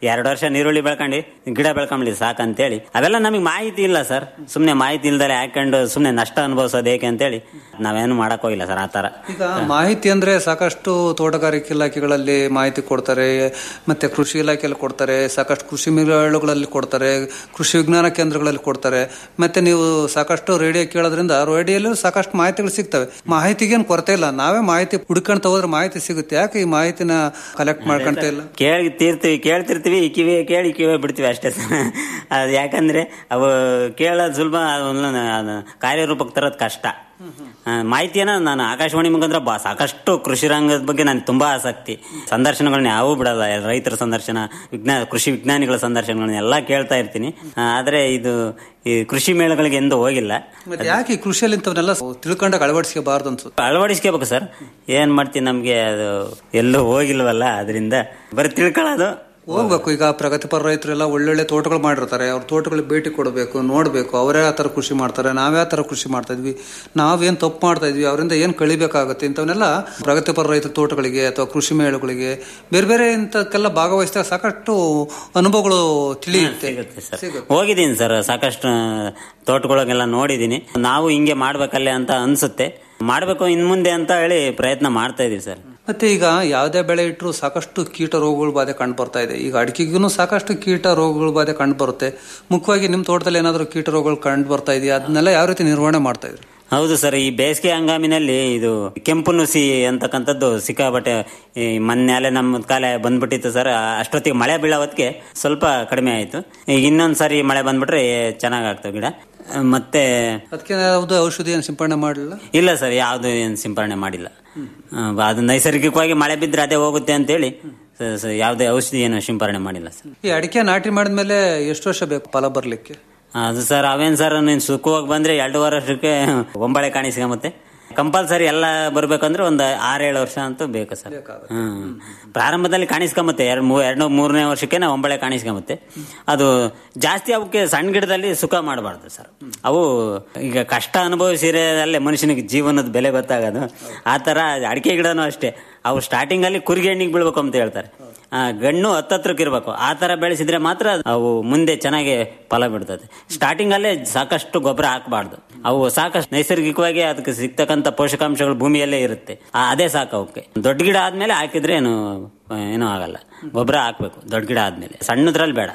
ಎರಡು ವರ್ಷ ನೀರುಳ್ಳಿ ಬೆಳ್ಕೊಂಡು ಗಿಡ ಬೆಳ್ಕೊಂಬ್ಲಿ ಸಾಕಂತೇಳಿ ಅವೆಲ್ಲ ನಮಗೆ ಮಾಹಿತಿ ಇಲ್ಲ ಸರ್ ಸುಮ್ಮನೆ ಮಾಹಿತಿ ಇಲ್ದಲೆ ಹಾಕೊಂಡು ಸುಮ್ಮನೆ ನಷ್ಟ ಅನುಭವಿಸೋದು ಏಕೆ ಅಂತೇಳಿ ನಾವೇನು ಮಾಡಕ್ ಹೋಗಿಲ್ಲ ಸರ್ ಆ ಥರ ಈಗ ಮಾಹಿತಿ ಅಂದ್ರೆ ಸಾಕಷ್ಟು ತೋಟಗಾರಿಕೆ ಇಲಾಖೆಗಳಲ್ಲಿ ಮಾಹಿತಿ ಕೊಡ್ತಾರೆ ಮತ್ತೆ ಕೃಷಿ ಇಲಾಖೆಯಲ್ಲಿ ಕೊಡ್ತಾರೆ ಸಾಕಷ್ಟು ಕೃಷಿ ಮೇಳಗಳಲ್ಲಿ ಕೊಡ್ತಾರೆ ಕೃಷಿ ವಿಜ್ಞಾನ ಕೇಂದ್ರಗಳಲ್ಲಿ ಕೊಡ್ತಾರೆ ಮತ್ತೆ ನೀವು ಸಾಕಷ್ಟು ರೇಡಿಯೋ ಕೇಳೋದ್ರಿಂದ ರೇಡಿಯೋಲ್ಲೂ ಸಾಕಷ್ಟು ಮಾಹಿತಿಗಳು ಸಿಗ್ತವೆ ಮಾಹಿತಿಗೇನು ಕೊರತೆ ಇಲ್ಲ ನಾವೇ ಮಾಹಿತಿ ಹುಡ್ಕೊಂತ ಹೋದ್ರೆ ಮಾಹಿತಿ ಸಿಗುತ್ತೆ ಯಾಕೆ ಈ ಮಾಹಿತಿನ ಕಲೆಕ್ಟ್ ಮಾಡ್ಕೊಂತ ಇಲ್ಲ ಕೇಳಿ ತೀರ್ತೀವಿ ಕೇಳ್ತಿರ್ತೀವಿ ಈ ಕಿವಿ ಕೇಳಿ ಕಿವಿ ಬಿಡ್ತೀವಿ ಅಷ್ಟೇ ಸರ್ ಅದು ಯಾಕಂದ್ರೆ ಅವು ಕೇಳೋದು ಸುಲಭ ಅದನ್ನ ಅದು ಕಾರ್ಯರೂಪಕ್ಕೆ ತರೋದು ಕಷ್ಟ ಆ, ಮಾಹಿತಿಯನ್ನ ನಾನು ಆಕಾಶವಾಣಿ ಮುಖಾಂತರ ಬಾ ಸಾಕಷ್ಟು ಕೃಷಿ ರಂಗದ ಬಗ್ಗೆ ನಾನು ತುಂಬಾ ಆಸಕ್ತಿ ಸಂದರ್ಶನಗಳನ್ನ ಯಾವೂ ಬಿಡಲ್ಲ ರೈತರ ಸಂದರ್ಶನ ವಿಜ್ಞಾನ ಕೃಷಿ ವಿಜ್ಞಾನಿಗಳ ಸಂದರ್ಶನಗಳನ್ನ ಎಲ್ಲ ಕೇಳ್ತಾ ಇರ್ತೀನಿ ಆ, ಆದ್ರೆ ಇದು ಈ ಕೃಷಿ ಮೇಳಗಳಿಗೆ ಎಂದೂ ಹೋಗಿಲ್ಲ ಮತ್ತೆ ಯಾಕೆ ಈ ಕೃಷಿಯಲ್ಲಿ ಇಂಥವನ್ನೆಲ್ಲ ತಿಳ್ಕೊಂಡಾಗ ಅಳವಡಿಸ್ಕೋಬಾರ್ದು ಅನ್ಸುತ್ತೆ ಅಳವಡಿಸ್ಕೋಬೇಕು ಸರ್ ಏನ್ ಮಾಡ್ತೀನಿ ನಮ್ಗೆ ಅದು ಎಲ್ಲೂ ಹೋಗಿಲ್ವಲ್ಲ ಅದರಿಂದ ಬರೀ ತಿಳ್ಕೊಳ್ಳೋದು ಹೋಗ್ಬೇಕು ಈಗ ಪ್ರಗತಿಪರ ರೈತರೆಲ್ಲ ಒಳ್ಳೊಳ್ಳೆ ತೋಟಗಳು ಮಾಡಿರ್ತಾರೆ ಅವ್ರ ತೋಟಗಳಿಗೆ ಭೇಟಿ ಕೊಡಬೇಕು ನೋಡ್ಬೇಕು ಅವರೇ ಆ ತರ ಕೃಷಿ ಮಾಡ್ತಾರೆ ನಾವೇ ಆ ತರ ಕೃಷಿ ಮಾಡ್ತಾ ಇದ್ವಿ ನಾವೇನ್ ತಪ್ಪು ಮಾಡ್ತಾ ಇದ್ವಿ ಅವರಿಂದ ಏನ್ ಕಳಿಬೇಕಾಗುತ್ತೆ ಇಂಥವನ್ನೆಲ್ಲ ಪ್ರಗತಿಪರ ರೈತ ತೋಟಗಳಿಗೆ ಅಥವಾ ಕೃಷಿ ಮೇಳಗಳಿಗೆ ಬೇರೆ ಬೇರೆ ಇಂಥಕ್ಕೆಲ್ಲ ಭಾಗವಹಿಸಿದಾಗ ಸಾಕಷ್ಟು ಅನುಭವಗಳು ತಿಳಿಯುತ್ತೆ ಸಿಗುತ್ತೆ ಸರ್ ಹೋಗಿದ್ದೀನಿ ಸರ್ ಸಾಕಷ್ಟು ತೋಟಗಳಿಗೆಲ್ಲ ನೋಡಿದ್ದೀನಿ ನಾವು ಹಿಂಗೆ ಮಾಡ್ಬೇಕಲ್ಲೇ ಅಂತ ಅನ್ಸುತ್ತೆ ಮಾಡ್ಬೇಕು ಇನ್ ಮುಂದೆ ಅಂತ ಹೇಳಿ ಪ್ರಯತ್ನ ಮಾಡ್ತಾ ಇದೀವಿ ಸರ್ ಮತ್ತೆ ಈಗ ಯಾವುದೇ ಬೆಳೆ ಇಟ್ಟರು ಸಾಕಷ್ಟು ಕೀಟ ರೋಗಗಳ ಬಾಧೆ ಕಂಡು ಬರ್ತಾ ಇದೆ ಈಗ ಅಡಿಕೆಗೂ ಸಾಕಷ್ಟು ಕೀಟ ರೋಗಗಳ ಬಾಧೆ ಕಂಡು ಬರುತ್ತೆ ಮುಖ್ಯವಾಗಿ ನಿಮ್ಮ ತೋಟದಲ್ಲಿ ಏನಾದರೂ ಕೀಟ ರೋಗಗಳು ಕಂಡು ಬರ್ತಾ ಇದೆಯಾ ಅದನ್ನೆಲ್ಲ ಯಾವ ರೀತಿ ನಿರ್ವಹಣೆ ಮಾಡ್ತಾ ಇದ್ರಿ ಹೌದು ಸರ್ ಈ ಬೇಸಿಗೆ ಹಂಗಾಮಿನಲ್ಲಿ ಇದು ಕೆಂಪು ನುಸಿ ಅಂತಕ್ಕಂಥದ್ದು ಸಿಕ್ಕಾಬಟ್ಟೆ ಈ ಮೊನ್ನೆ ನಮ್ಮ ಕಾಲ ಬಂದ್ಬಿಟ್ಟಿತ್ತು ಸರ್ ಅಷ್ಟೊತ್ತಿಗೆ ಮಳೆ ಬೀಳೋವತ್ತಿಗೆ ಸ್ವಲ್ಪ ಕಡಿಮೆ ಆಯಿತು ಈಗ ಇನ್ನೊಂದು ಸಾರಿ ಮಳೆ ಬಂದ್ಬಿಟ್ರೆ ಚೆನ್ನಾಗಾಗ್ತವೆ ಗಿಡ ಮತ್ತೆ ಅದಕ್ಕೆ ಯಾವುದು ಔಷಧಿ ಏನು ಸಿಂಪಡಣೆ ಮಾಡಲಿಲ್ಲ ಇಲ್ಲ ಸರ್ ಯಾವುದು ಏನು ಸಿಂಪರಣೆ ಮಾಡಿಲ್ಲ ಆ, ಅದು ನೈಸರ್ಗಿಕವಾಗಿ ಮಳೆ ಬಿದ್ದರೆ ಅದೇ ಹೋಗುತ್ತೆ ಅಂತೇಳಿ ಸ- ಸ- ಯಾವುದೇ ಔಷಧಿ ಏನು ಸಿಂಪರಣೆ ಮಾಡಿಲ್ಲ ಸರ್ ಈ ಅಡಿಕೆ ನಾಟಿ ಮಾಡಿದ್ಮೇಲೆ ಎಷ್ಟು ವರ್ಷ ಬೇಕು ಫಲ ಬರ್ಲಿಕ್ಕೆ ಅದು ಸರ್ ಅವೇನ್ ಸರ್ ನೀನು ಸುಖವಾಗಿ ಬಂದ್ರೆ ಎರಡೂವರೆ ವರ್ಷಕ್ಕೆ ಒಂಬಳೆ ಕಾಣಿಸ್ಕೊಂಬತ್ತೆ ಕಂಪಲ್ಸರಿ ಎಲ್ಲ ಬರ್ಬೇಕಂದ್ರೆ ಒಂದು ಆರೇಳು ವರ್ಷ ಅಂತೂ ಬೇಕು ಸರ್ ಹ್ಮ್ ಪ್ರಾರಂಭದಲ್ಲಿ ಕಾಣಿಸ್ಕೊಂಬತ್ತೆ ಎರಡು ಮೂ ಎರಡು ಮೂರನೇ ವರ್ಷಕ್ಕೆ ನಾವು ಒಂಬಳೆ ಕಾಣಿಸ್ಕೊಂಬತ್ತೆ ಅದು ಜಾಸ್ತಿ ಅವಕ್ಕೆ ಸಣ್ಣ ಗಿಡದಲ್ಲಿ ಸುಖ ಮಾಡಬಾರ್ದು ಸರ್ ಅವು ಈಗ ಕಷ್ಟ ಅನುಭವಿಸಿರೇ ಅಲ್ಲೇ ಮನುಷ್ಯನಿಗೆ ಜೀವನದ ಬೆಲೆ ಗೊತ್ತಾಗೋದು ಆ ಥರ ಅಡಿಕೆ ಗಿಡನೂ ಅಷ್ಟೇ ಅವು ಸ್ಟಾರ್ಟಿಂಗ್ ಅಲ್ಲಿ ಕುರಿಗೆ ಹಣ್ಣಿಗೆ ಬೀಳ್ಬೇಕು ಅಂತ ಹೇಳ್ತಾರೆ ಆ, ಗಣ್ಣು ಹತ್ತತ್ರಕ್ಕೆ ಇರ್ಬೇಕು ಆ ತರ ಬೆಳೆಸಿದ್ರೆ ಮಾತ್ರ ಅವು ಮುಂದೆ ಚೆನ್ನಾಗಿ ಫಲ ಬಿಡ್ತದೆ ಸ್ಟಾರ್ಟಿಂಗ್ ಅಲ್ಲೇ ಸಾಕಷ್ಟು ಗೊಬ್ಬರ ಹಾಕಬಾರ್ದು ಅವು ಸಾಕಷ್ಟು ನೈಸರ್ಗಿಕವಾಗಿ ಅದಕ್ಕೆ ಸಿಗ್ತಕ್ಕಂಥ ಪೋಷಕಾಂಶಗಳು ಭೂಮಿಯಲ್ಲೇ ಇರುತ್ತೆ ಆ, ಅದೇ ಸಾಕು ಅವಕ್ಕೆ ದೊಡ್ಡ ಗಿಡ ಆದ್ಮೇಲೆ ಹಾಕಿದ್ರೆ ಏನು ಏನೂ ಆಗಲ್ಲ ಗೊಬ್ಬರ ಹಾಕ್ಬೇಕು ದೊಡ್ಡ ಗಿಡ ಆದ್ಮೇಲೆ ಸಣ್ಣದ್ರಲ್ಲಿ ಬೇಡ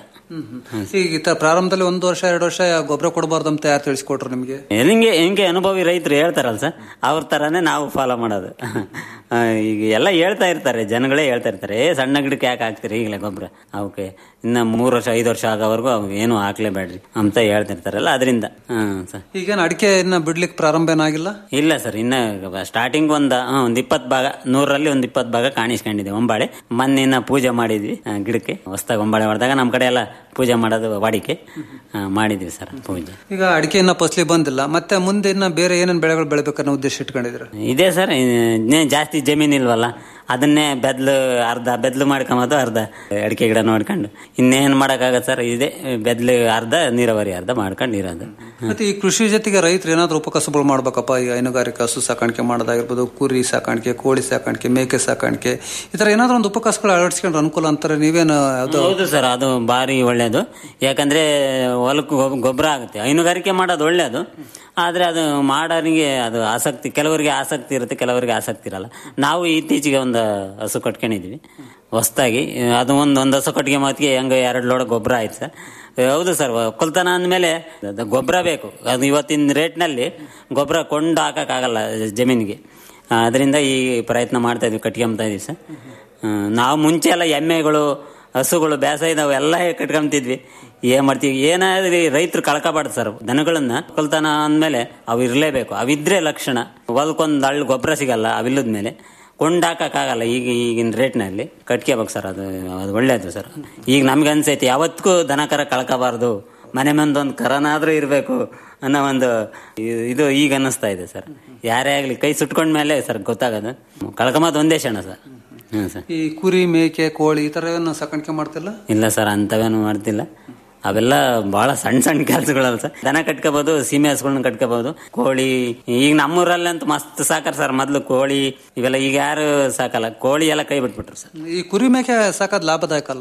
ಈಗ ಈ ತರ ಪ್ರಾರಂಭದಲ್ಲಿ ಒಂದು ವರ್ಷ ಎರಡು ವರ್ಷ ಗೊಬ್ಬರ ಕೊಡಬಾರ್ದು ಅಂತ ಯಾರು ತಿಳಿಸ್ಕೊಟ್ರು ನಿಮಗೆ ಹಿಂಗೆ ಹಿಂಗೆ ಅನುಭವಿ ರೈತರು ಹೇಳ್ತಾರಲ್ಲ ಸರ್ ಅವ್ರ ತರಾನೇ ನಾವು ಫಾಲೋ ಮಾಡೋದು ಆ, ಈಗ ಎಲ್ಲ ಹೇಳ್ತಾ ಇರ್ತಾರೆ ಜನಗಳೇ ಹೇಳ್ತಾ ಇರ್ತಾರೆ ಏ ಸಣ್ಣ ಗಿಡಕ್ಕೆ ಯಾಕೆ ಹಾಕ್ತೀರಿ ಈಗಲೇ ಗೊಬ್ಬರ ಅವಕ್ಕೆ ಇನ್ನ ಮೂರು ವರ್ಷ ಐದು ವರ್ಷ ಆಗೋವರೆಗೂ ಅವ್ ಏನು ಹಾಕ್ಲೇಬೇಡ್ರಿ ಅಂತ ಹೇಳ್ತಿರ್ತಾರಲ್ಲ ಅದರಿಂದ ಹ್ಮ್ ಸರ್ ಈಗೇನು ಅಡಿಕೆ ಇನ್ನ ಬಿಡ್ಲಿಕ್ಕೆ ಪ್ರಾರಂಭ ಏನಾಗಿಲ್ಲ ಇಲ್ಲ ಸರ್ ಇನ್ನ ಸ್ಟಾರ್ಟಿಂಗ್ ಒಂದ್ ಹಾ, ಒಂದ್ ಇಪ್ಪತ್ ಭಾಗ ನೂರಲ್ಲಿ ಒಂದ್ ಇಪ್ಪತ್ ಭಾಗ ಕಾಣಿಸ್ಕೊಂಡಿದೆ ಒಂಬಾಳೆ ಮೊನ್ನೆ ಇನ್ನ ಪೂಜೆ ಮಾಡಿದ್ವಿ ಆ, ಗಿಡಕ್ಕೆ ಹೊಸ್ದಾಗಿ ಒಂಬಾಳೆ ಹೊಡೆದಾಗ ನಮ್ ಕಡೆ ಎಲ್ಲ ಪೂಜೆ ಮಾಡೋದು ವಾಡಿಕೆ ಆ, ಮಾಡಿದ್ವಿ ಸರ್ ಪೂಜೆ ಈಗ ಅಡಿಕೆ ಇನ್ನ ಫಸಲಿ ಬಂದಿಲ್ಲ ಮತ್ತೆ ಮುಂದೆ ಇನ್ನ ಬೇರೆ ಏನೇನು ಬೆಳೆಗಳು ಬೆಳಿಬೇಕನ್ನೋ ಉದ್ದೇಶ ಇಟ್ಕೊಂಡಿದ್ರ ಇದೆ ಸರ್ ಇನ್ನೇನ್ ಜಾಸ್ತಿ ಜಮೀನ್ ಇಲ್ವಲ್ಲ ಅದನ್ನೇ ಬೆದ್ಲು ಅರ್ಧ ಬೆದ್ಲು ಮಾಡ್ಕೊಂಬೋದು ಅರ್ಧ ಅಡಿಕೆ ಗಿಡ ನೋಡ್ಕೊಂಡು ಇನ್ನೇನ್ ಮಾಡಕ್ಕಾಗತ್ತೆ ಸರ್ ಇದೆ ಬೆದ್ಲು ಅರ್ಧ ನೀರಾವರಿ ಅರ್ಧ ಮಾಡ್ಕೊಂಡು ಇರೋದು ಮತ್ತೆ ಈ ಕೃಷಿ ಜೊತೆಗೆ ರೈತರು ಏನಾದ್ರು ಉಪಕಸಬುಗಳು ಮಾಡ್ಬೇಕಪ್ಪ ಈ ಹೈನುಗಾರಿಕೆ ಹಸು ಸಾಕಾಣಿಕೆ ಮಾಡೋದಾಗಿರ್ಬೋದು ಕುರಿ ಸಾಕಾಣಿಕೆ ಕೋಳಿ ಸಾಕಾಣಿಕೆ ಮೇಕೆ ಸಾಕಾಣಿಕೆ ಈ ತರ ಏನಾದ್ರು ಒಂದು ಉಪಕಸಗಳು ಅಳವಡಿಸ್ಕೊಂಡ್ರೆ ಅನುಕೂಲ ಅಂತಾರೆ ನೀವೇನು ಯಾವ್ದು ಹೌದು ಸರ್ ಅದು ಬಾರಿ ಒಳ್ಳೇದು ಯಾಕಂದ್ರೆ ಹೊಲಕ್ಕೆ ಗೊಬ್- ಗೊಬ್ಬರ ಆಗುತ್ತೆ ಹೈನುಗಾರಿಕೆ ಮಾಡೋದು ಒಳ್ಳೇದು ಆದ್ರೆ ಅದು ಮಾಡೋರಿಗೆ ಅದು ಆಸಕ್ತಿ ಕೆಲವರಿಗೆ ಆಸಕ್ತಿ ಇರುತ್ತೆ ಕೆಲವರಿಗೆ ಆಸಕ್ತಿ ಇರಲ್ಲ ನಾವು ಇತ್ತೀಚೆಗೆ ಒಂದು ಹಸು ಕಟ್ಕೊಂಡಿದ್ವಿ ಹೊಸ್ದಾಗಿ ಅದು ಒಂದು ಒಂದು ಹಸು ಕಟ್ಟಿಗೆ ಮಾತಿಗೆ ಹೆಂಗ ಎರಡು ಲೋಡ ಗೊಬ್ಬರ ಆಯ್ತು ಸರ್ ಹೌದು ಸರ್ ಒಕ್ಕಲ್ತನ ಅಂದಮೇಲೆ ಗೊಬ್ಬರ ಬೇಕು ಅದು ಇವತ್ತಿನ ರೇಟ್ನಲ್ಲಿ ಗೊಬ್ಬರ ಕೊಂಡು ಹಾಕಕ್ಕಾಗಲ್ಲ ಜಮೀನಿಗೆ ಅದರಿಂದ ಈ ಪ್ರಯತ್ನ ಮಾಡ್ತಾ ಇದ್ವಿ ಕಟ್ಕೊಂತಾ ಇದೀವಿ ಸರ್ ಹ್ಮ್, ನಾವು ಮುಂಚೆ ಎಲ್ಲ ಎಮ್ಮೆಗಳು ಹಸುಗಳು ಬೇಸಾಯ ಇದಾವೆ ಎಲ್ಲ ಕಟ್ಕೊಂತಿದ್ವಿ ಏನ್ ಮಾಡ್ತೀವಿ ಏನಾದ್ರೂ ರೈತರು ಕಳ್ಕೊಬಾರ್ದು ಸರ್ ದನಗಳನ್ನ ಒಕ್ಕಲ್ತನ ಅಂದ್ಮೇಲೆ ಅವು ಇರಲೇಬೇಕು ಅವಿದ್ರೆ ಲಕ್ಷಣ ಹೊಲ್ಕೊಂದ್ ಹಳ್ಳಿ ಗೊಬ್ಬರ ಸಿಗಲ್ಲ ಅವಿಲ್ಲದ ಮೇಲೆ ಕೊಂಡಾಕಕ್ಕಾಗಲ್ಲ ಈಗ ಈಗಿನ ರೇಟ್ನಲ್ಲಿ ಕಟ್ಕೋಬೇಕು ಸರ್ ಅದು ಅದು ಒಳ್ಳೇದು ಸರ್ ಈಗ ನಮ್ಗೆ ಅನ್ಸೈತಿ ಯಾವತ್ತಿಗೂ ದನ ಕರ ಕಳ್ಕೋಬಾರ್ದು ಮನೆ ಮುಂದೆ ಒಂದು ಕರನಾದ್ರೂ ಇರಬೇಕು ಅನ್ನೋ ಒಂದು ಇ- ಇದು ಈಗ ಅನ್ನಿಸ್ತಾ ಇದೆ ಸರ್ ಯಾರೇ ಆಗಲಿ ಕೈ ಸುಟ್ಕೊಂಡ್ಮೇಲೆ ಸರ್ ಗೊತ್ತಾಗೋದು ಕಳ್ಕೊಂಬದು ಒಂದೇ ಕ್ಷಣ ಸರ್ ಹ್ಞೂ ಸರ್ ಈ ಕುರಿ ಮೇಕೆ ಕೋಳಿ ಈ ತರ ಏನು ಸಾಕಾಣಿಕೆ ಮಾಡ್ತಿಲ್ಲ ಇಲ್ಲ ಸರ್ ಅಂಥವೇನು ಮಾಡ್ತಿಲ್ಲ ಅವೆಲ್ಲ ಬಹಳ ಸಣ್ಣ ಸಣ್ಣ ಕೆಲಸಗಳಲ್ಲ ಸರ್ ದನ ಕಟ್ಕೋಬಹುದು ಸೀಮೆ ಹಸುಗಳನ್ನ ಕಟ್ಕೋಬಹುದು ಕೋಳಿ ಈಗ ನಮ್ಮೂರಲ್ಲಿ ಅಂತೂ ಮಸ್ತ್ ಸಾಕಾರ ಸರ್ ಮೊದ್ಲು ಕೋಳಿ ಇವೆಲ್ಲ ಈಗ ಯಾರು ಸಾಕಲ್ಲ ಕೋಳಿ ಎಲ್ಲ ಕೈ ಬಿಟ್ಬಿಟ್ರು ಸರ್ ಈ ಕುರಿ ಮೇಕೆ ಸಾಕೋದ್ ಲಾಭದಾಯಕ ಅಲ್ಲ